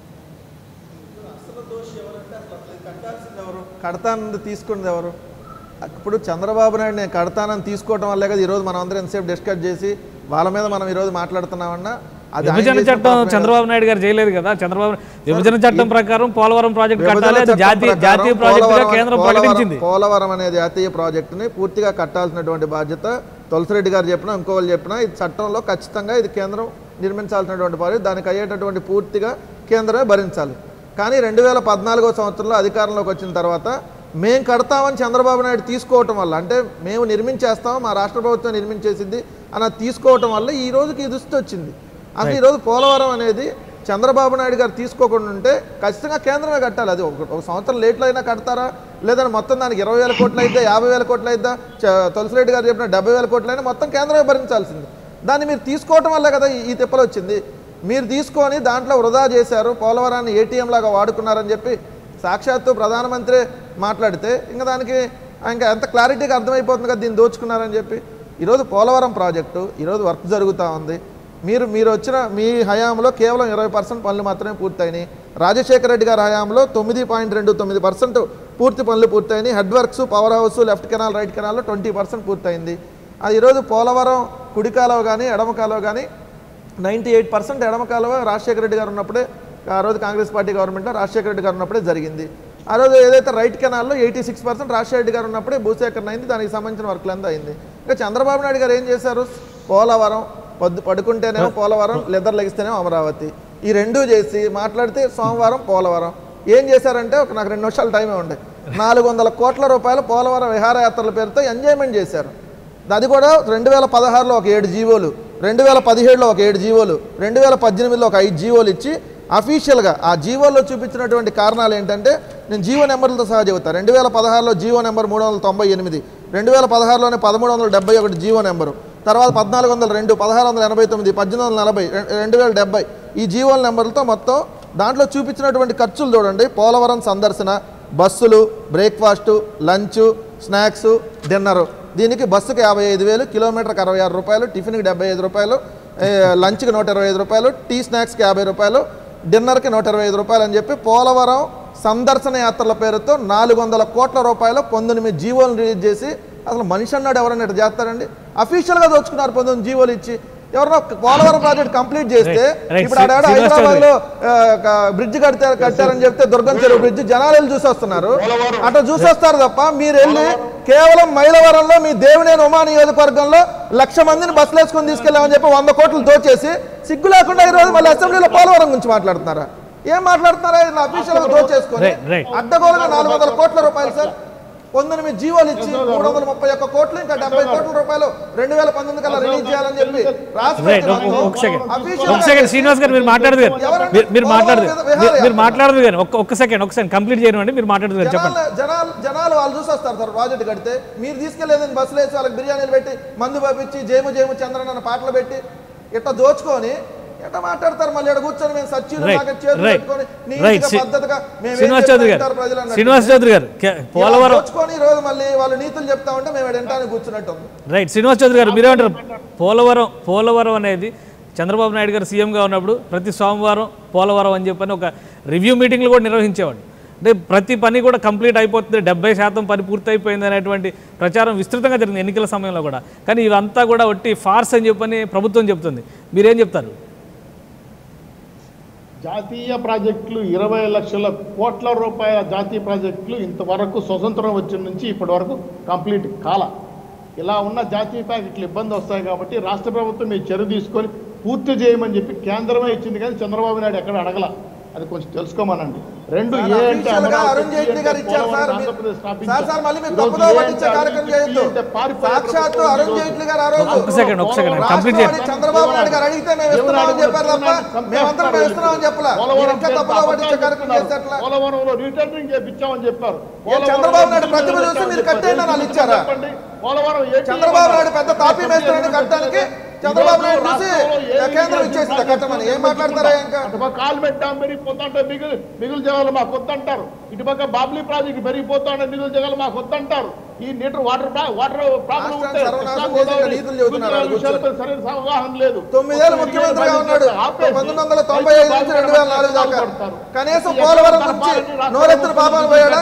S2: ఎవరు కడతానని తీసుకున్నది ఎవరు ఇప్పుడు చంద్రబాబు నాయుడు నేను కడతానని తీసుకోవడం వల్లే కదా ఈరోజు మనం అందరం ఎంతసేపు డిస్కస్ చేసి వాళ్ళ మీద మనం ఈరోజు మాట్లాడుతున్నామన్నా అది ఆయన
S1: విభజన
S2: చేసిన
S1: చట్టం
S2: పాపమే కదా.
S1: చంద్రబాబు నాయుడు గారు చేయలేదు కదా చంద్రబాబు విభజన చట్టం ప్రకారం పోలవరం ప్రాజెక్ట్
S2: విభజన
S1: కట్టాలి అది
S2: చట్టం
S1: జాతీయ
S2: ప్రకారం
S1: జాతీయ ప్రాజెక్టుగా
S2: పోలవరం-
S1: కేంద్రం
S2: పోలవరం-
S1: ప్రకటించింది
S2: పోలవరం అనే జాతీయ ప్రాజెక్టుని పూర్తిగా కట్టాల్సినటువంటి బాధ్యత తులసిరెడ్డి గారు చెప్పినా ఇంకోళ్ళు చెప్పినా ఇది చట్టంలో ఖచ్చితంగా ఇది కేంద్రం నిర్మించాల్సినటువంటి బాధ్యత దానికి అయ్యేటటువంటి పూర్తిగా కేంద్రమే భరించాలి కానీ రెండు వేల పద్నాలుగో సంవత్సరంలో అధికారంలోకి వచ్చిన తర్వాత మేము కడతామని చంద్రబాబు నాయుడు తీసుకోవటం వల్ల అంటే మేము నిర్మించేస్తాం మా రాష్ట్ర ప్రభుత్వం నిర్మించేసింది అని తీసుకోవటం వల్ల ఈ రోజుకి ఈ దుస్థితి వచ్చింది అసలు ఈరోజు పోలవరం అనేది చంద్రబాబు నాయుడు గారు తీసుకోకుండా ఉంటే ఖచ్చితంగా కేంద్రమే కట్టాలి అది ఒక ఒక సంవత్సరం లేట్లో అయినా కడతారా లేదంటే మొత్తం దానికి ఇరవై వేల కోట్లు అయిద్దా యాభై వేల కోట్లు అయిద్దా చ- తులసిరెడ్డి గారు చెప్పిన డెబ్బై వేల కోట్లు అయినా మొత్తం కేంద్రమే భరించాల్సింది దాన్ని మీరు తీసుకోవటం వల్లే కదా ఈ- ఈ తిప్పలు వచ్చింది మీరు తీసుకొని దాంట్లో వృధా చేశారు పోలవరాన్ని ఏటీఎం లాగా వాడుకున్నారని చెప్పి సాక్షాత్తు ప్రధానమంత్రి మాట్లాడితే ఇంకా దానికి ఇంకా ఎంత క్లారిటీగా అర్థమైపోతుంది కదా దీన్ని దోచుకున్నారని చెప్పి ఈరోజు పోలవరం ప్రాజెక్టు ఈరోజు వర్క్ జరుగుతూ ఉంది మీరు మీరు వచ్చిన మీ హయాంలో కేవలం ఇరవై పర్సెంట్ పనులు మాత్రమే పూర్తయినాయి రాజశేఖర రెడ్డి గారి హయాంలో తొమ్మిది పాయింట్ రెండు తొమ్మిది పర్సెంట్ పూర్తి పనులు పూర్తయినాయి head works power house left canal right కెనాల్లో ట్వంటీ పర్సెంట్ పూర్తయింది అది ఈరోజు పోలవరం కుడి కాలువ కానీ ఎడమ కాలువ కానీ నైంటీ ఎయిట్ పర్సెంట్ ఎడమ కాలువ రాజశేఖర రెడ్డి గారు ఉన్నప్పుడే ఆ రోజు కాంగ్రెస్ పార్టీ గవర్నమెంట్లో రాజశేఖర రెడ్డి గారు ఉన్నప్పుడే జరిగింది ఆ రోజు ఏదైతే రైట్ కెనాల్లో eighty six percent Rajasekhara Reddy గారు ఉన్నప్పుడే భూసేకరణ అయింది దానికి సంబంధించిన వర్క్లు అంతా అయింది ఇంకా చంద్రబాబు నాయుడు గారు ఏం చేశారు పోలవరం పొద్దు పడుకుంటేనేమో పోలవరం లెదర్ లెగిస్తేనేమో అమరావతి ఈ రెండూ చేసి మాట్లాడితే సోమవారం పోలవరం ఏం చేశారంటే ఒక నాకు రెండు నిమిషాలు టైమే ఉండే నాలుగు వందల కోట్ల రూపాయలు పోలవరం విహారయాత్రల పేరుతో ఎంజాయ్మెంట్ చేశారు అది కూడా రెండు వేల పదహారులో ఒక ఏడు జీవోలు రెండు వేల పదిహేడులో ఒక ఏడు జీవోలు రెండు వేల పద్దెనిమిదిలో ఒక ఐదు జీవోలు ఇచ్చి అఫీషియల్గా ఆ జీవోల్లో చూపించినటువంటి కారణాలు ఏంటంటే నేను జీవో నెంబర్లతో సహా చెబుతాను రెండు వేల పదహారులో జీవో నెంబర్ మూడు వందల తొంభై ఎనిమిది రెండు వేల పదహారులోనే పదమూడు వందల డెబ్బై ఒకటి జీవో నెంబరు తర్వాత పద్నాలుగు వందల రెండు పదహారు వందల ఎనభై తొమ్మిది పద్దెనిమిది వందల నలభై రె- రెండు వేల డెబ్బై ఈ జీవోల నెంబర్లతో మొత్తం దాంట్లో చూపించినటువంటి ఖర్చులు చూడండి పోలవరం సందర్శన బస్సులు బ్రేక్ఫాస్టు లంచ్ స్నాక్స్ డిన్నరు దీనికి బస్సుకి యాభై ఐదు వేలు కిలోమీటర్కి అరవై ఆరు రూపాయలు టిఫిన్కి డెబ్బై ఐదు రూపాయలు ఏ, లంచ్కి నూట ఇరవై ఐదు రూపాయలు టీ స్నాక్స్కి యాభై రూపాయలు డిన్నర్కి నూట ఇరవై ఐదు రూపాయలు అని చెప్పి పోలవరం సందర్శన యాత్రల పేరుతో నాలుగు వందల కోట్ల రూపాయలు పంతొమ్మిది జీవోలు రిలీజ్ చేసి అసలు మనిషి అన్నాడు ఎవరైనా ఇట్లా చేస్తారండి అఫీషియల్గా దోచుకున్నారు పంతొమ్మిది జీవోలు ఇచ్చి ఎవరో పోలవరం ప్రాజెక్ట్ కంప్లీట్ చేస్తే
S1: Right, right.
S2: ఇప్పుడు ఆడ
S1: శ్రీనివాస్
S2: హైదరాబాద్ లో బ్రిడ్జ్ కడితే కట్టారని చెప్తే దుర్గం చెరువు బ్రిడ్జ్ జనాలు వెళ్ళి చూసొస్తున్నారు అట్లా చూసొస్తారు తప్ప మీరు వెళ్ళి కేవలం మైలవరంలో మీ దేవినేని ఉమా నియోజకవర్గంలో లక్ష మందిని బస్సులు వేసుకొని తీసుకెళ్ళామని చెప్పి వంద కోట్లు దోచేసి సిగ్గు లేకుండా ఈ రోజు మళ్ళీ అసెంబ్లీలో పోలవరం గురించి మాట్లాడుతున్నారా ఏం మాట్లాడుతున్నారా ఇలా అఫీషియల్ గా దోచేసుకొని
S1: Right, right.
S2: అడ్డగోలుగా నాలుగు వందల కోట్ల రూపాయలు సార్ పంతొమ్మిది జీవోలు ఇచ్చి మూడు వందల ముప్పై ఒక్క కోట్లు ఇంకా డెబ్బై కోట్ల రూపాయలు రెండు వేల పంతొమ్మిది కల్లా రిలీజ్ చేయాలని చెప్పి రాష్ట్ర
S1: రైట్ ఒక ఒక సెకండ్ ఒక సెకండ్ శ్రీనివాస్ గారు మీరు మాట్లాడదు గారు మీరు- మీరు మాట్లాడదు మీరు- మీరు మాట్లాడదు కానీ ఒక్క ఒక్క సెకండ్ ఒక సెకండ్ కంప్లీట్ చేయనివ్వండి మీరు మాట్లాడదు గారు చెప్పండి
S2: జనాలు జనాలు జనాలు వాళ్ళు చూసి వస్తారు సార్ ప్రాజెక్ట్ కడితే మీరు తీసుకెళ్లేదని బస్సులు వేసి వాళ్ళకి బిర్యానీలు పెట్టి మందు పంపించి జేము జేము చంద్రన్ అన్న పాటలు పెట్టి ఇట్లా దోచుకొని ఎట్లా మాట్లాడతారు మళ్ళీ ఇక్కడ కూర్చొని మేము సచ్చిలు
S1: రైట్
S2: లాగా చేతులు
S1: రైట్
S2: పెట్టుకొని
S1: రైట్
S2: నీతిగా పద్ధతిగా మేము ఏం
S1: శ్రీనివాస్ చౌదరి
S2: చెప్తాం
S1: గారు
S2: ప్రజలు అన్నట్టు.
S1: శ్రీనివాస్ చౌదరి గారు కే-
S2: ఇలా
S1: పోలవరం
S2: దోచుకొని ఈ రోజు మళ్ళీ వాళ్ళు నీతులు చెప్తా ఉంటే మేము వింటానికి కూర్చున్నట్టు ఉంది
S1: రైట్ శ్రీనివాస్ చౌదరి గారు మీరేమంటారు పోలవరం పోలవరం అనేది చంద్రబాబు నాయుడు గారు సీఎంగా ఉన్నప్పుడు ప్రతి సోమవారం పోలవరం అని చెప్పని ఒక రివ్యూ మీటింగ్లు కూడా నిర్వహించేవాడు అంటే ప్రతి పని కూడా కంప్లీట్ అయిపోతుంది డెబ్బై శాతం పని పూర్తి అయిపోయింది అనేటువంటి ప్రచారం విస్తృతంగా జరిగింది ఎన్నికల సమయంలో కూడా కానీ ఇవంతా కూడా ఒట్టి ఫార్స్ అని చెప్పని ప్రభుత్వం చెప్తుంది మీరేం చెప్తారు
S7: జాతీయ ప్రాజెక్టులు ఇరవై లక్షల కోట్ల రూపాయల జాతీయ ప్రాజెక్టులు ఇంతవరకు స్వతంత్రం వచ్చిన నుంచి ఇప్పటి వరకు కంప్లీట్ కాల ఇలా ఉన్న జాతీయ ప్రాజెక్టులు ఇబ్బంది వస్తాయి కాబట్టి రాష్ట్ర ప్రభుత్వం మీ చర్య తీసుకొని పూర్తి చేయమని చెప్పి కేంద్రమే ఇచ్చింది కానీ చంద్రబాబు నాయుడు ఎక్కడ అడగల అది కొంచెం తెలుసుకోమనండి రెండు
S2: సార్,
S7: ఏ అంటే
S2: official గా
S7: అమరావతి,
S2: అరుణ్
S7: బి
S2: జైట్లీ
S7: అంటే
S2: గారు ఇచ్చారు
S7: పోలవరం,
S2: సార్ మీరు-
S7: ఆంధ్రప్రదేశ్ స్థాపించారు.
S2: సార్ సార్ మళ్ళీ మీరు
S7: ఈరోజు
S2: తప్పుదో
S7: ఏ
S2: పట్టించే
S7: అంటే
S2: కార్యక్రమం
S7: అభివృద్ధి
S2: చేయొద్దు
S7: అంటే పారిపోయే
S2: సాక్షాత్తు
S7: ప్రభుత్వం
S2: అరుణ్
S7: ఈరోజు
S2: జైట్లీ గారు ఆ రోజు
S1: ఒక్క సెకండ్, ఒక్క సెకండ్, కంప్లీట్ చేయండి.
S2: రాష్ట్రవాది చంద్రబాబు నాయుడు గారు అడిగితే మేము ఇస్తున్నామని చెప్పారు తప్ప మేమందరం మేము ఇస్తున్నామని చెప్పలా మీరు ఇంకా తప్పుదో పట్టించే కార్యక్రమం చేస్తే ఎట్లా
S7: పోలవరంలో రీటెండరింగ్ చేపించామని చెప్పారు
S2: ఏ చంద్రబాబు నాయుడు ప్రతిభ చూసి మీరు కట్టేయండి అని వాళ్ళు ఇచ్చారా?
S7: చెప్పండి. పోలవరం ఏ
S2: చంద్రబాబు నాయుడు పెద్ద తాపీ మేస్త్రిని కట్టడానికి చంద్రబాబు నాయుడు చూసి కేంద్రం ఇచ్చేసింది కట్టమని ఏం మాట్లాడతారా ఇంకా
S7: అటుపక్క కాలు పెట్టాం పెరిగిపోతుంటే మిగులు మిగులు జగాలు మాకు వద్దంటారు ఇటుపక్క బాబ్లీ ప్రాజెక్ట్ పెరిగిపోతుంటే మిగులు జగాలు మాకు వద్దంటారు ఈ నీటర్ వాటర్ ప్రా- వాటర్ ప్రాబ్లం
S2: రాష్ట్రాన్ని
S7: ఉంటే
S2: సర్వనాశనం
S7: కృష్ణా
S2: చేసి
S7: గోదావరి
S2: నీతులు చెబుతున్నారు
S7: గుజరాత్
S2: వాళ్ళు
S7: విషయాలపై సరైన అవగాహన లేదు
S2: తొమ్మిదేళ్ళు ముఖ్యమంత్రిగా ఉన్నాడు
S7: ఆపేసి
S2: పంతొమ్మిది వందల తొంభై ఐదు నుంచి రెండు వేల నాలుగు దాకా కనీసం పోలవరం గురించి నోరెత్తిన పాపాలు పోయాడా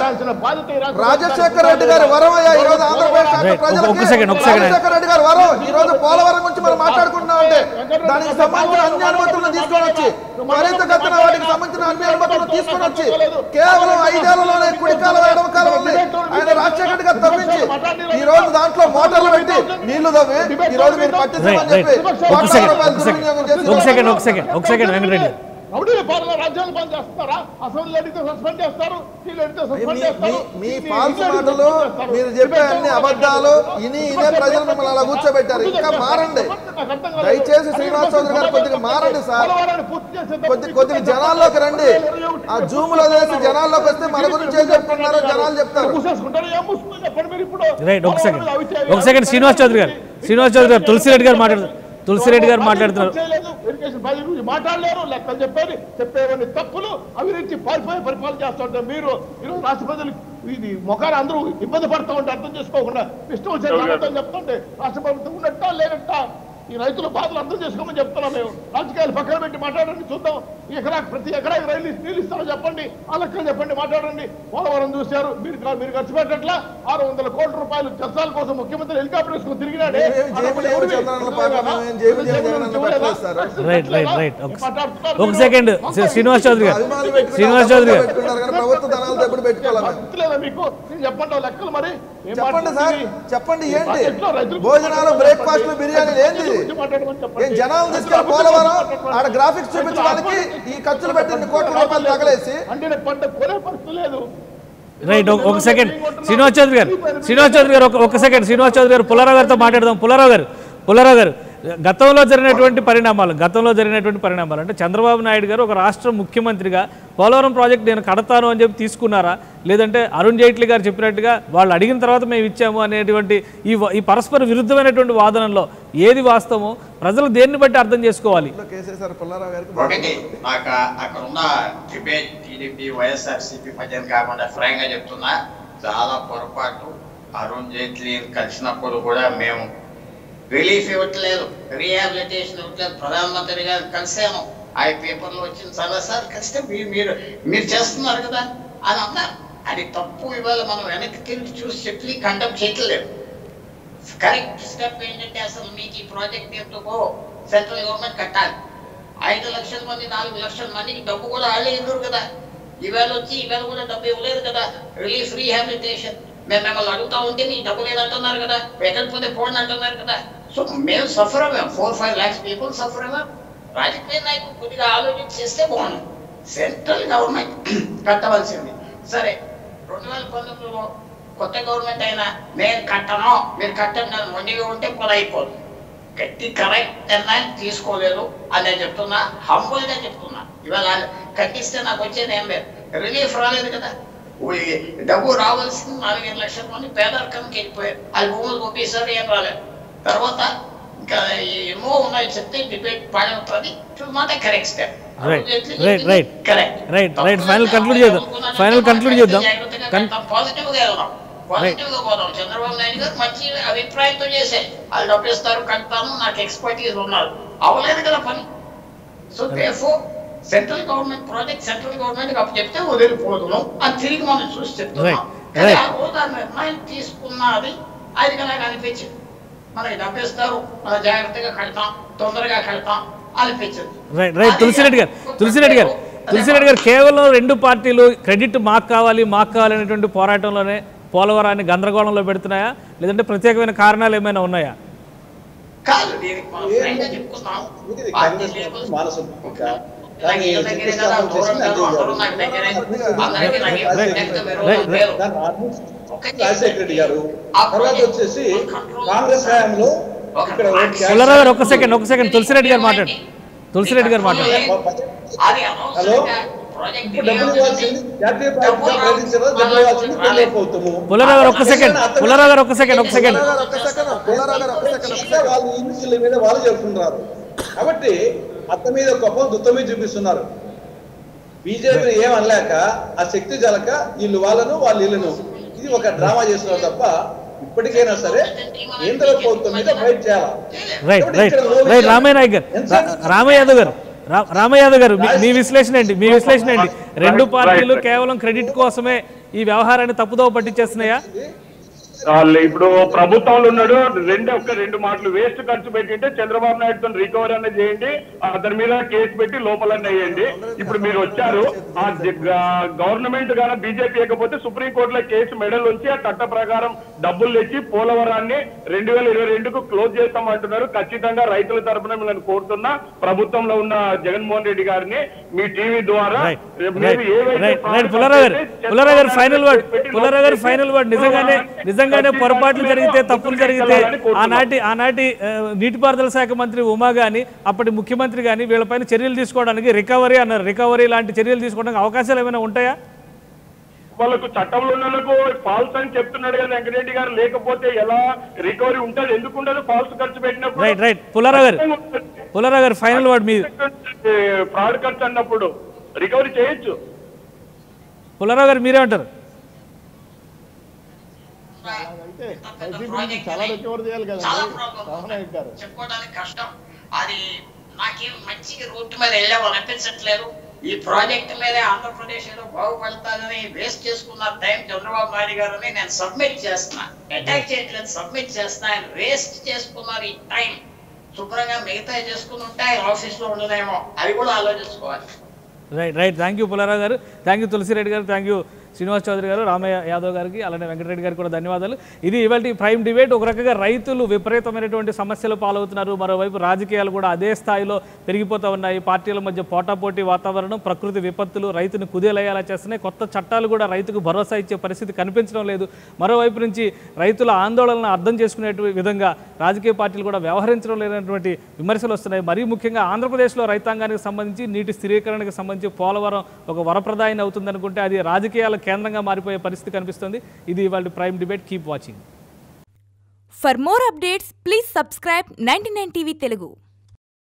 S2: రాజశేఖర రెడ్డి గారి వరం అయ్యా ఈ రోజు ఆంధ్రప్రదేశ్ రాష్ట్ర
S1: Right.
S2: ప్రజలకి
S1: ఒక్క second, ఒక్క second.
S2: రాజశేఖర రెడ్డి గారి వరం ఈ రోజు పోలవరం గురించి మనం మాట్లాడుకుంటున్నాం అంటే దానికి సంబంధించిన అన్ని అనుమతులను తీసుకొని వచ్చి మరింత గతిన వాటికి సంబంధించిన అన్ని అనుమతులను తీసుకొని వచ్చి కేవలం ఐదేళ్లలోనే కుడికాలం ఎడమ కాలం ఉంది ఆయన రాజశేఖర రెడ్డి గారు తప్పించి ఈ రోజు దాంట్లో మోటార్లు పెట్టి నీళ్లు తవ్వి ఈ రోజు మీరు పట్టించమని
S1: రైట్
S2: చెప్పి
S1: రైట్ ఒక
S2: కోట్ల
S1: సెకండ్
S2: రూపాయలు
S1: ఒక సెకండ్
S2: దుర్వినియోగం చేసి
S1: ఒక సెకండ్ ఒక సెకండ్ ఒక సెకండ్ వెంకటరెడ్డి గారు.
S7: రౌడీ పాలన రాజ్యాలు పని చేస్తారా అసెంబ్లీ అడిగితే సస్పెండ్ చేస్తారు వీళ్ళు అడిగితే
S2: మీ-
S7: సస్పెండ్
S2: మీ-
S7: చేస్తారు
S2: మీ
S7: ఈ-
S2: ఫాల్స్
S7: ఈ-
S2: మాటలు మీరు చెప్పే అన్ని అబద్ధాలు ఇని ఇనే ప్రజలు మిమ్మల్ని అలా కూర్చోబెట్టారు ఇంకా మారండి
S7: నాకు అర్థం కాలేదు.
S2: దయచేసి శ్రీనివాస్ చౌదరి గారు కొద్దిగా మారండి సార్
S7: పోలవరాన్ని పూర్తి చేసేటప్పుడు
S2: కొద్ది కొద్దిగా జనాల్లోకి రండి ఆ జూమ్ లో వదిలేసి జనాల్లోకి వస్తే మన గురించి ఏం చెప్తున్నారో జనాలు చెప్తారు
S7: మూసేసుకుంటారు ఏం మూసుకుంటారు చెప్పండి మీరు ఇప్పుడు
S1: రైట్ ఒక సెకండ్
S7: పోలవరం అవితే-
S1: ఒక సెకండ్ శ్రీనివాస్ చౌదరి గారు శ్రీనివాస్ చౌదరి గారు తులసిరెడ్డి గారు మాట్లాడుతున్నారు తులసిరెడ్డి గారు మాట్లాడుతున్నారు
S7: చేయలేదు ఇరిగేషన్ ప్రాజెక్ట్ గురించి మాట్లాడలేరు లెక్కలు చెప్పేది చెప్పేవన్నీ తప్పులు అవినీతి పారిపోయి పరిపాలన చేస్తుంటే మీరు ఈరోజు రాష్ట్ర ప్రజలు ఇది మొఖాలు అందరూ ఇబ్బంది పడుతూ ఉంటే అర్థం చేసుకోకుండా ఇష్టం వచ్చిన అబద్ధాలు చెప్తుంటే రాష్ట్ర ప్రభుత్వం ఉన్నట్ట లేనట్ట ఈ రైతుల బాధలు అర్థం చేసుకోమని చెప్తున్నాం మేము రాజకీయాలు పక్కన పెట్టి మాట్లాడండి చూద్దాం ఎకరా ప్రతి ఎకరాకి రైలు నీళ్ళు ఇస్తారో చెప్పండి ఆ లెక్కలు చెప్పండి మాట్లాడండి పోలవరం చూశారు మీరు మీరు ఖర్చు పెట్టట్లా ఆరు వందల కోట్ల రూపాయలు చర్చల కోసం ముఖ్యమంత్రి హెలికాప్టర్ వేసుకుని తిరిగినాడే
S2: మేమేం జేబులు ఏమి చంద్రబాబు పాపం మేమేం జేబులు ఏమి జగనన్న పెట్టలేదు సార్.
S1: రైట్ రైట్ రైట్ ఒక ఒక సెకండ్ శ్రీనివాస్ చౌదరి గారు
S2: అభిమానులు పెట్టుకుని
S1: శ్రీనివాస్ చౌదరి గారు
S2: పెట్టుకున్నారు కానీ ప్రభుత్వ ధనాలతో ఎప్పుడు పెట్టుకోవాలి మేము.
S7: గుర్తులేదా మీకు నేను చెప్పండి లెక్కలు మరి ఏం
S2: చెప్పండి సార్
S7: మాట్లాడుతుంది?
S2: చెప్పండి ఏంటి
S7: బడ్జెట్లో రైతులకు
S2: భోజనాలు బ్రేక్ఫాస్ట్లు బిర్యానీలు ఏంటి ఇది?
S7: గురించి మాట్లాడమని చెప్పండి.
S2: ఏం జనాలు తీసుకెళ్ళి పోలవరం ఆడ గ్రాఫిక్స్ చూపించడానికి ఈ ఖర్చులు పెట్టిన కోట్ల రూపాయలు తగలేసి
S7: అంటే పంట కొనే పరిస్థితి లేదు
S1: రైట్ ఒక- ఒక సెకండ్ శ్రీనివాస్ చౌదరి గారు శ్రీనివాస్ చౌదరి గారు ఒక ఒక సెకండ్ శ్రీనివాస్ చౌదరి గారు పుల్లారావు గారితో మాట్లాడదాం పుల్లారావు గారు పుల్లారావు గారు గతంలో జరిగినటువంటి పరిణామాలు గతంలో జరిగినటువంటి పరిణామాలు అంటే చంద్రబాబు నాయుడు గారు ఒక రాష్ట్ర ముఖ్యమంత్రిగా పోలవరం ప్రాజెక్ట్ నేను కడతాను అని చెప్పి తీసుకున్నారా లేదంటే అరుణ్ జైట్లీ గారు చెప్పినట్టుగా వాళ్ళు అడిగిన తర్వాత మేము ఇచ్చాము అనేటువంటి ఈ వ- ఈ పరస్పర విరుద్ధమైనటువంటి వాదనలో ఏది వాస్తవమో ప్రజలు దేన్ని బట్టి అర్థం చేసుకోవాలి
S2: కేసీఆర్ పుల్లారావు గారికి
S6: ఒకటి నాకు ఆ- అక్కడ ఉన్న డిబేట్ టీడీపీ వైఎస్ఆర్సీపీ మధ్యన కాకుండా ఫ్రాంక్గా చెప్తున్నా చాలా పొరపాటు అరుణ్ జైట్లీని కలిసినప్పుడు కూడా మేము రిలీఫ్ ఇవ్వట్లేదు రీహాబిలిటేషన్ ఇవ్వట్లేదు ప్రధానమంత్రి గారు కలిసాను ఆ పేపర్లో వచ్చింది చాలా సార్ కలిస్తే మీరు మీరు మీరు చేస్తున్నారు కదా అని అన్నారు అది తప్పు ఇవాళ మనం వెనక్కి తిరిగి చూసి చెప్పి కండక్ట్ చేయట్లేదు కరెక్ట్ స్టెప్ ఏంటంటే అసలు మీకు ఈ ప్రాజెక్ట్ ఎందుకో సెంట్రల్ గవర్నమెంట్ కట్టాలి ఐదు లక్షల మంది నాలుగు లక్షల మందికి డబ్బు కూడా వాళ్ళే ఇవ్వరు కదా ఈవేళ వచ్చి ఈవేళ కూడా డబ్బు ఇవ్వలేదు కదా రిలీఫ్ రీహాబిలిటేషన్ మేము మిమ్మల్ని అడుగుతా ఉంటే నీ డబ్బు లేదంటున్నారు కదా పెట్టకపోతే పోండి అంటున్నారు కదా సో మేము సఫర్ అవ్వాం four five lakhs people suffer అవ్వాం రాజకీయ నాయకులు కొద్దిగా ఆలోచన చేస్తే బాగుంది సెంట్రల్ గవర్నమెంట్ కట్టవలసింది సరే రెండు వేల పంతొమ్మిదిలో కొత్త గవర్నమెంట్ అయినా నేను కట్టను మీరు కట్టండి నన్ను మొండిగా ఉంటే పని అయిపోదు గట్టి కరెక్ట్ నిర్ణయం తీసుకోలేదు అని నేను చెప్తున్నా హంబుల్గా చెప్తున్నా ఇవాళ కట్టిస్తే నాకు వచ్చేది ఏం లేదు రిలీఫ్ రాలేదు కదా ఉయ్ డబ్బు రావాల్సింది నాలుగైదు లక్షల మంది పేదరికానికి వెళ్ళిపోయారు అది భూములు పంపిస్తారు ఏం రాలేదు తర్వాత ఇంకా ఏమో ఉన్నాయి చెప్తే డిబేట్ పాడవుతుంది మాట correct step
S1: Right, right, right.
S6: Correct
S1: Right, right. Final conclude చేద్దాం. Final conclude చేద్దాం. Con-
S6: పాజిటివ్ గా వెళ్దాం పాజిటివ్ గా పోదాం చంద్రబాబు నాయుడు గారు మంచి అభిప్రాయంతో చేసే వాళ్ళు డబ్బిస్తారు కడతాను నాకు ఎక్స్పర్టీస్ ఉన్నారు అవ్వలేదు కదా పని సో దేఫో central government project central government అప్పు చెప్తే వదిలిపోతున్నాం అని తిరిగి మనం చూసి
S1: Right,
S6: చెప్తున్నాం కానీ
S1: right.
S6: ఆ రోజు ఆ నిర్ణయం తీసుకున్నది అది నాకు అనిపించింది మనకి డబ్బిస్తారు మనం జాగ్రత్తగా కడతాం తొందరగా కడతాం అనిపించింది
S1: రైట్ రైట్ తులసిరెడ్డి గారు తులసిరెడ్డి గారు తులసిరెడ్డి గారు కేవలం రెండు పార్టీలు క్రెడిట్ మాకు కావాలి మాకు కావాలి అనేటువంటి పోరాటంలోనే పోలవరాన్ని గందరగోళంలో పెడుతున్నాయా లేదంటే ప్రత్యేకమైన కారణాలు ఏమైనా ఉన్నాయా
S6: కాదు దీనికి మనం ఫ్రాంక్గా చెప్పుకుందాం
S4: ఇది
S6: పార్టీ
S4: కాంగ్రెస్
S6: లేబుల్స్
S4: మానసిక
S6: నాకు ఇళ్ళ దగ్గరే కదా దూరం కాదు అందరూ నాకు దగ్గరే అందరికీ నాకు ఏ వ్యక్తిగత విరోధం లేదు
S4: దాన్ని ఆర్మీస్
S6: ఒకటి
S4: రాజశేఖర రెడ్డి గారు
S6: ఆ
S4: తర్వాత
S6: ప్రాజెక్ట్
S4: వచ్చేసి
S6: కంట్రోల్
S4: కాంగ్రెస్ హయాంలో
S6: ఒక
S4: ఇక్కడ
S6: పార్టీ
S1: పుల్లారావు గారు ఒక్క సెకండ్ ఒక్క సెకండ్ తులసిరెడ్డి గారు మాట్లాడు తులసిరెడ్డి గారు మాట్లాడు
S6: అది
S4: హలో
S6: అనవసరంగా ప్రాజెక్ట్
S4: ఇప్పుడు డబ్బులు ఇవ్వాల్సింది జాతీయ
S6: డబ్బులు
S4: పార్టీగా ప్రకటించారు డబ్బులు ఇవ్వాల్సింది కేంద్ర ప్రభుత్వము
S1: పుల్లారావు గారు ఒక్క సెకండ్ పుల్లారావు గారు ఒక్క సెకండ్ ఒక్క సెకండ్
S2: పుల్లారావు గారు ఒక్క సెకండ్ పుల్లారావు గారు ఒక్క సెకండ్ ఒక్క
S4: ఇంకా
S2: సెకండ్
S4: వాళ్ళు ఇంగ్లీషుల మీద వాళ్ళు చెప్తున్నారు కాబట్టి అత్త మీద కోపం దుత్త మీద చూపిస్తున్నారు బీజేపీని ఏం అనలేక ఆ శక్తి జలక వీళ్ళు వాళ్ళను వాళ్ళు వీళ్ళను ఇది ఒక డ్రామా చేస్తున్నారు తప్ప ఇప్పటికైనా సరే కేంద్ర ప్రభుత్వం మీద ఫైట్ చేయాలి
S1: right right right Ramaiah Nayak గారు రా- రామయ్య యాదవ్ గారు రా- రామయ్య యాదవ్ గారు మీ- మీ విశ్లేషణ ఏంటి మీ విశ్లేషణ ఏంటి రెండు పార్టీలు కేవలం క్రెడిట్ కోసమే ఈ వ్యవహారాన్ని తప్పుదోవ పట్టించేస్తున్నాయా
S5: వాళ్ళు ఇప్పుడు ప్రభుత్వంలో ఉన్నాడు రెండు ఒక్క రెండు మాటలు వేస్ట్ ఖర్చు పెట్టింటే చంద్రబాబు నాయుడుతో రికవరీ అన్న చేయండి అతని మీద కేసు పెట్టి లోపలన్న వేయండి ఇప్పుడు మీరు వచ్చారు ఆ గవర్నమెంట్ గాన బీజేపీ ఇవ్వకపోతే సుప్రీంకోర్టులో కేసు మెడల్ ఉంచి ఆ చట్ట ప్రకారం డబ్బులు తెచ్చి పోలవరాన్ని రెండు వేల ఇరవై రెండుకు క్లోజ్ చేస్తామంటున్నారు ఖచ్చితంగా రైతుల తరపున మిమ్మల్ని కోరుతున్నా ప్రభుత్వంలో ఉన్న జగన్మోహన్ రెడ్డి గారిని మీ టీవీ ద్వారా
S1: రైట్
S5: మీరు
S1: రైట్
S5: ఏవైతే
S1: రైట్ రైట్
S5: ప్రాజెక్టులు
S1: పుల్లారావు గారు
S5: చేస్తే
S1: పుల్లారావు గారు ఫైనల్ వర్డ్
S5: పెట్టి
S1: పుల్లారావు గారు ఫైనల్ వర్డ్ నిజంగానే నిజంగానే పొరపాట్లు జరిగితే తప్పులు జరిగితే ఆనాటి ఆనాటి ఆ, నీటిపారుదల శాఖ మంత్రి ఉమా గాని అప్పటి ముఖ్యమంత్రి గాని వీళ్ళపైన చర్యలు తీసుకోవడానికి రికవరీ అన్నారు రికవరీ లాంటి చర్యలు తీసుకోవడానికి అవకాశాలు ఏమైనా ఉంటాయా
S5: వాళ్ళకు చట్టంలో ఉన్న వాళ్ళకు ఫాల్స్ అని చెప్తున్నాడు కదా వెంకటరెడ్డి గారు లేకపోతే ఎలా రికవరీ ఉంటుంది ఎందుకు ఉండదు ఫాల్స్ ఖర్చు పెట్టినప్పుడు
S1: రైట్ రైట్ పుల్లారావు గారు పుల్లారావు గారు ఫైనల్ వర్డ్ మీ
S5: ఫ్రాడ్ ఖర్చు అన్నప్పుడు రికవరీ చేయొచ్చు
S1: పుల్లారావు గారు మీరేమంటారు
S3: అయితే వైసీపీ చాలా రికవర్ చేయాలి
S6: చాలా
S3: కదండి
S6: ప్రాబ్లం
S3: రామనాయక్ గారు
S6: చెప్పుకోవడానికి కష్టం అది నాకేం మంచి రూట్ మీద వెళ్ళాము అనిపించట్లేదు ఈ ప్రాజెక్ట్ మీదే ఆంధ్రప్రదేశ్ ఏదో బాగుపడతానని వేస్ట్ చేసుకున్న టైం చంద్రబాబు నాయుడు గారని నేను సబ్మిట్ చేస్తున్నా అటాక్ చేయట్లేదు సబ్మిట్ చేస్తున్నా ఆయన వేస్ట్ చేసుకున్నారు ఈ టైం శుభ్రంగా మిగతా చేసుకుని ఉంటే ఆయన ఆఫీస్లో ఉండదేమో అది కూడా ఆలోచించుకోవాలి
S1: right right thank you Pullarao గారు థ్యాంక్ యూ తులసిరెడ్డి గారు థ్యాంక్ యూ శ్రీనివాస్ చౌదరి గారు రామయ్య యాదవ్ గారికి అలానే వెంకటరెడ్డి గారికి కూడా ధన్యవాదాలు ఇది ఇవాళ ప్రైమ్ డిబేట్ ఒక రకంగా రైతులు విపరీతమైనటువంటి సమస్యలు పాలవుతున్నారు మరోవైపు రాజకీయాలు కూడా అదే స్థాయిలో పెరిగిపోతూ ఉన్నాయి పార్టీల మధ్య పోటాపోటీ వాతావరణం ప్రకృతి విపత్తులు రైతును కుదేలయ్యేలా చేస్తున్నాయి కొత్త చట్టాలు కూడా రైతుకు భరోసా ఇచ్చే పరిస్థితి కనిపించడం లేదు మరోవైపు నుంచి రైతుల ఆందోళనను అర్థం చేసుకునే విధంగా రాజకీయ పార్టీలు కూడా వ్యవహరించడం లేనటువంటి విమర్శలు వస్తున్నాయి మరీ ముఖ్యంగా ఆంధ్రప్రదేశ్లో రైతాంగానికి సంబంధించి నీటి స్థిరీకరణకు సంబంధించి పోలవరం ఒక వరప్రదాయం అవుతుంది అనుకుంటే అది రాజకీయాల కేంద్రంగా మారిపోయే పరిస్థితి కనిపిస్తుంది ఇది ఇవాళ prime debate keep watching
S8: For more updates, please subscribe 99 TV Telugu.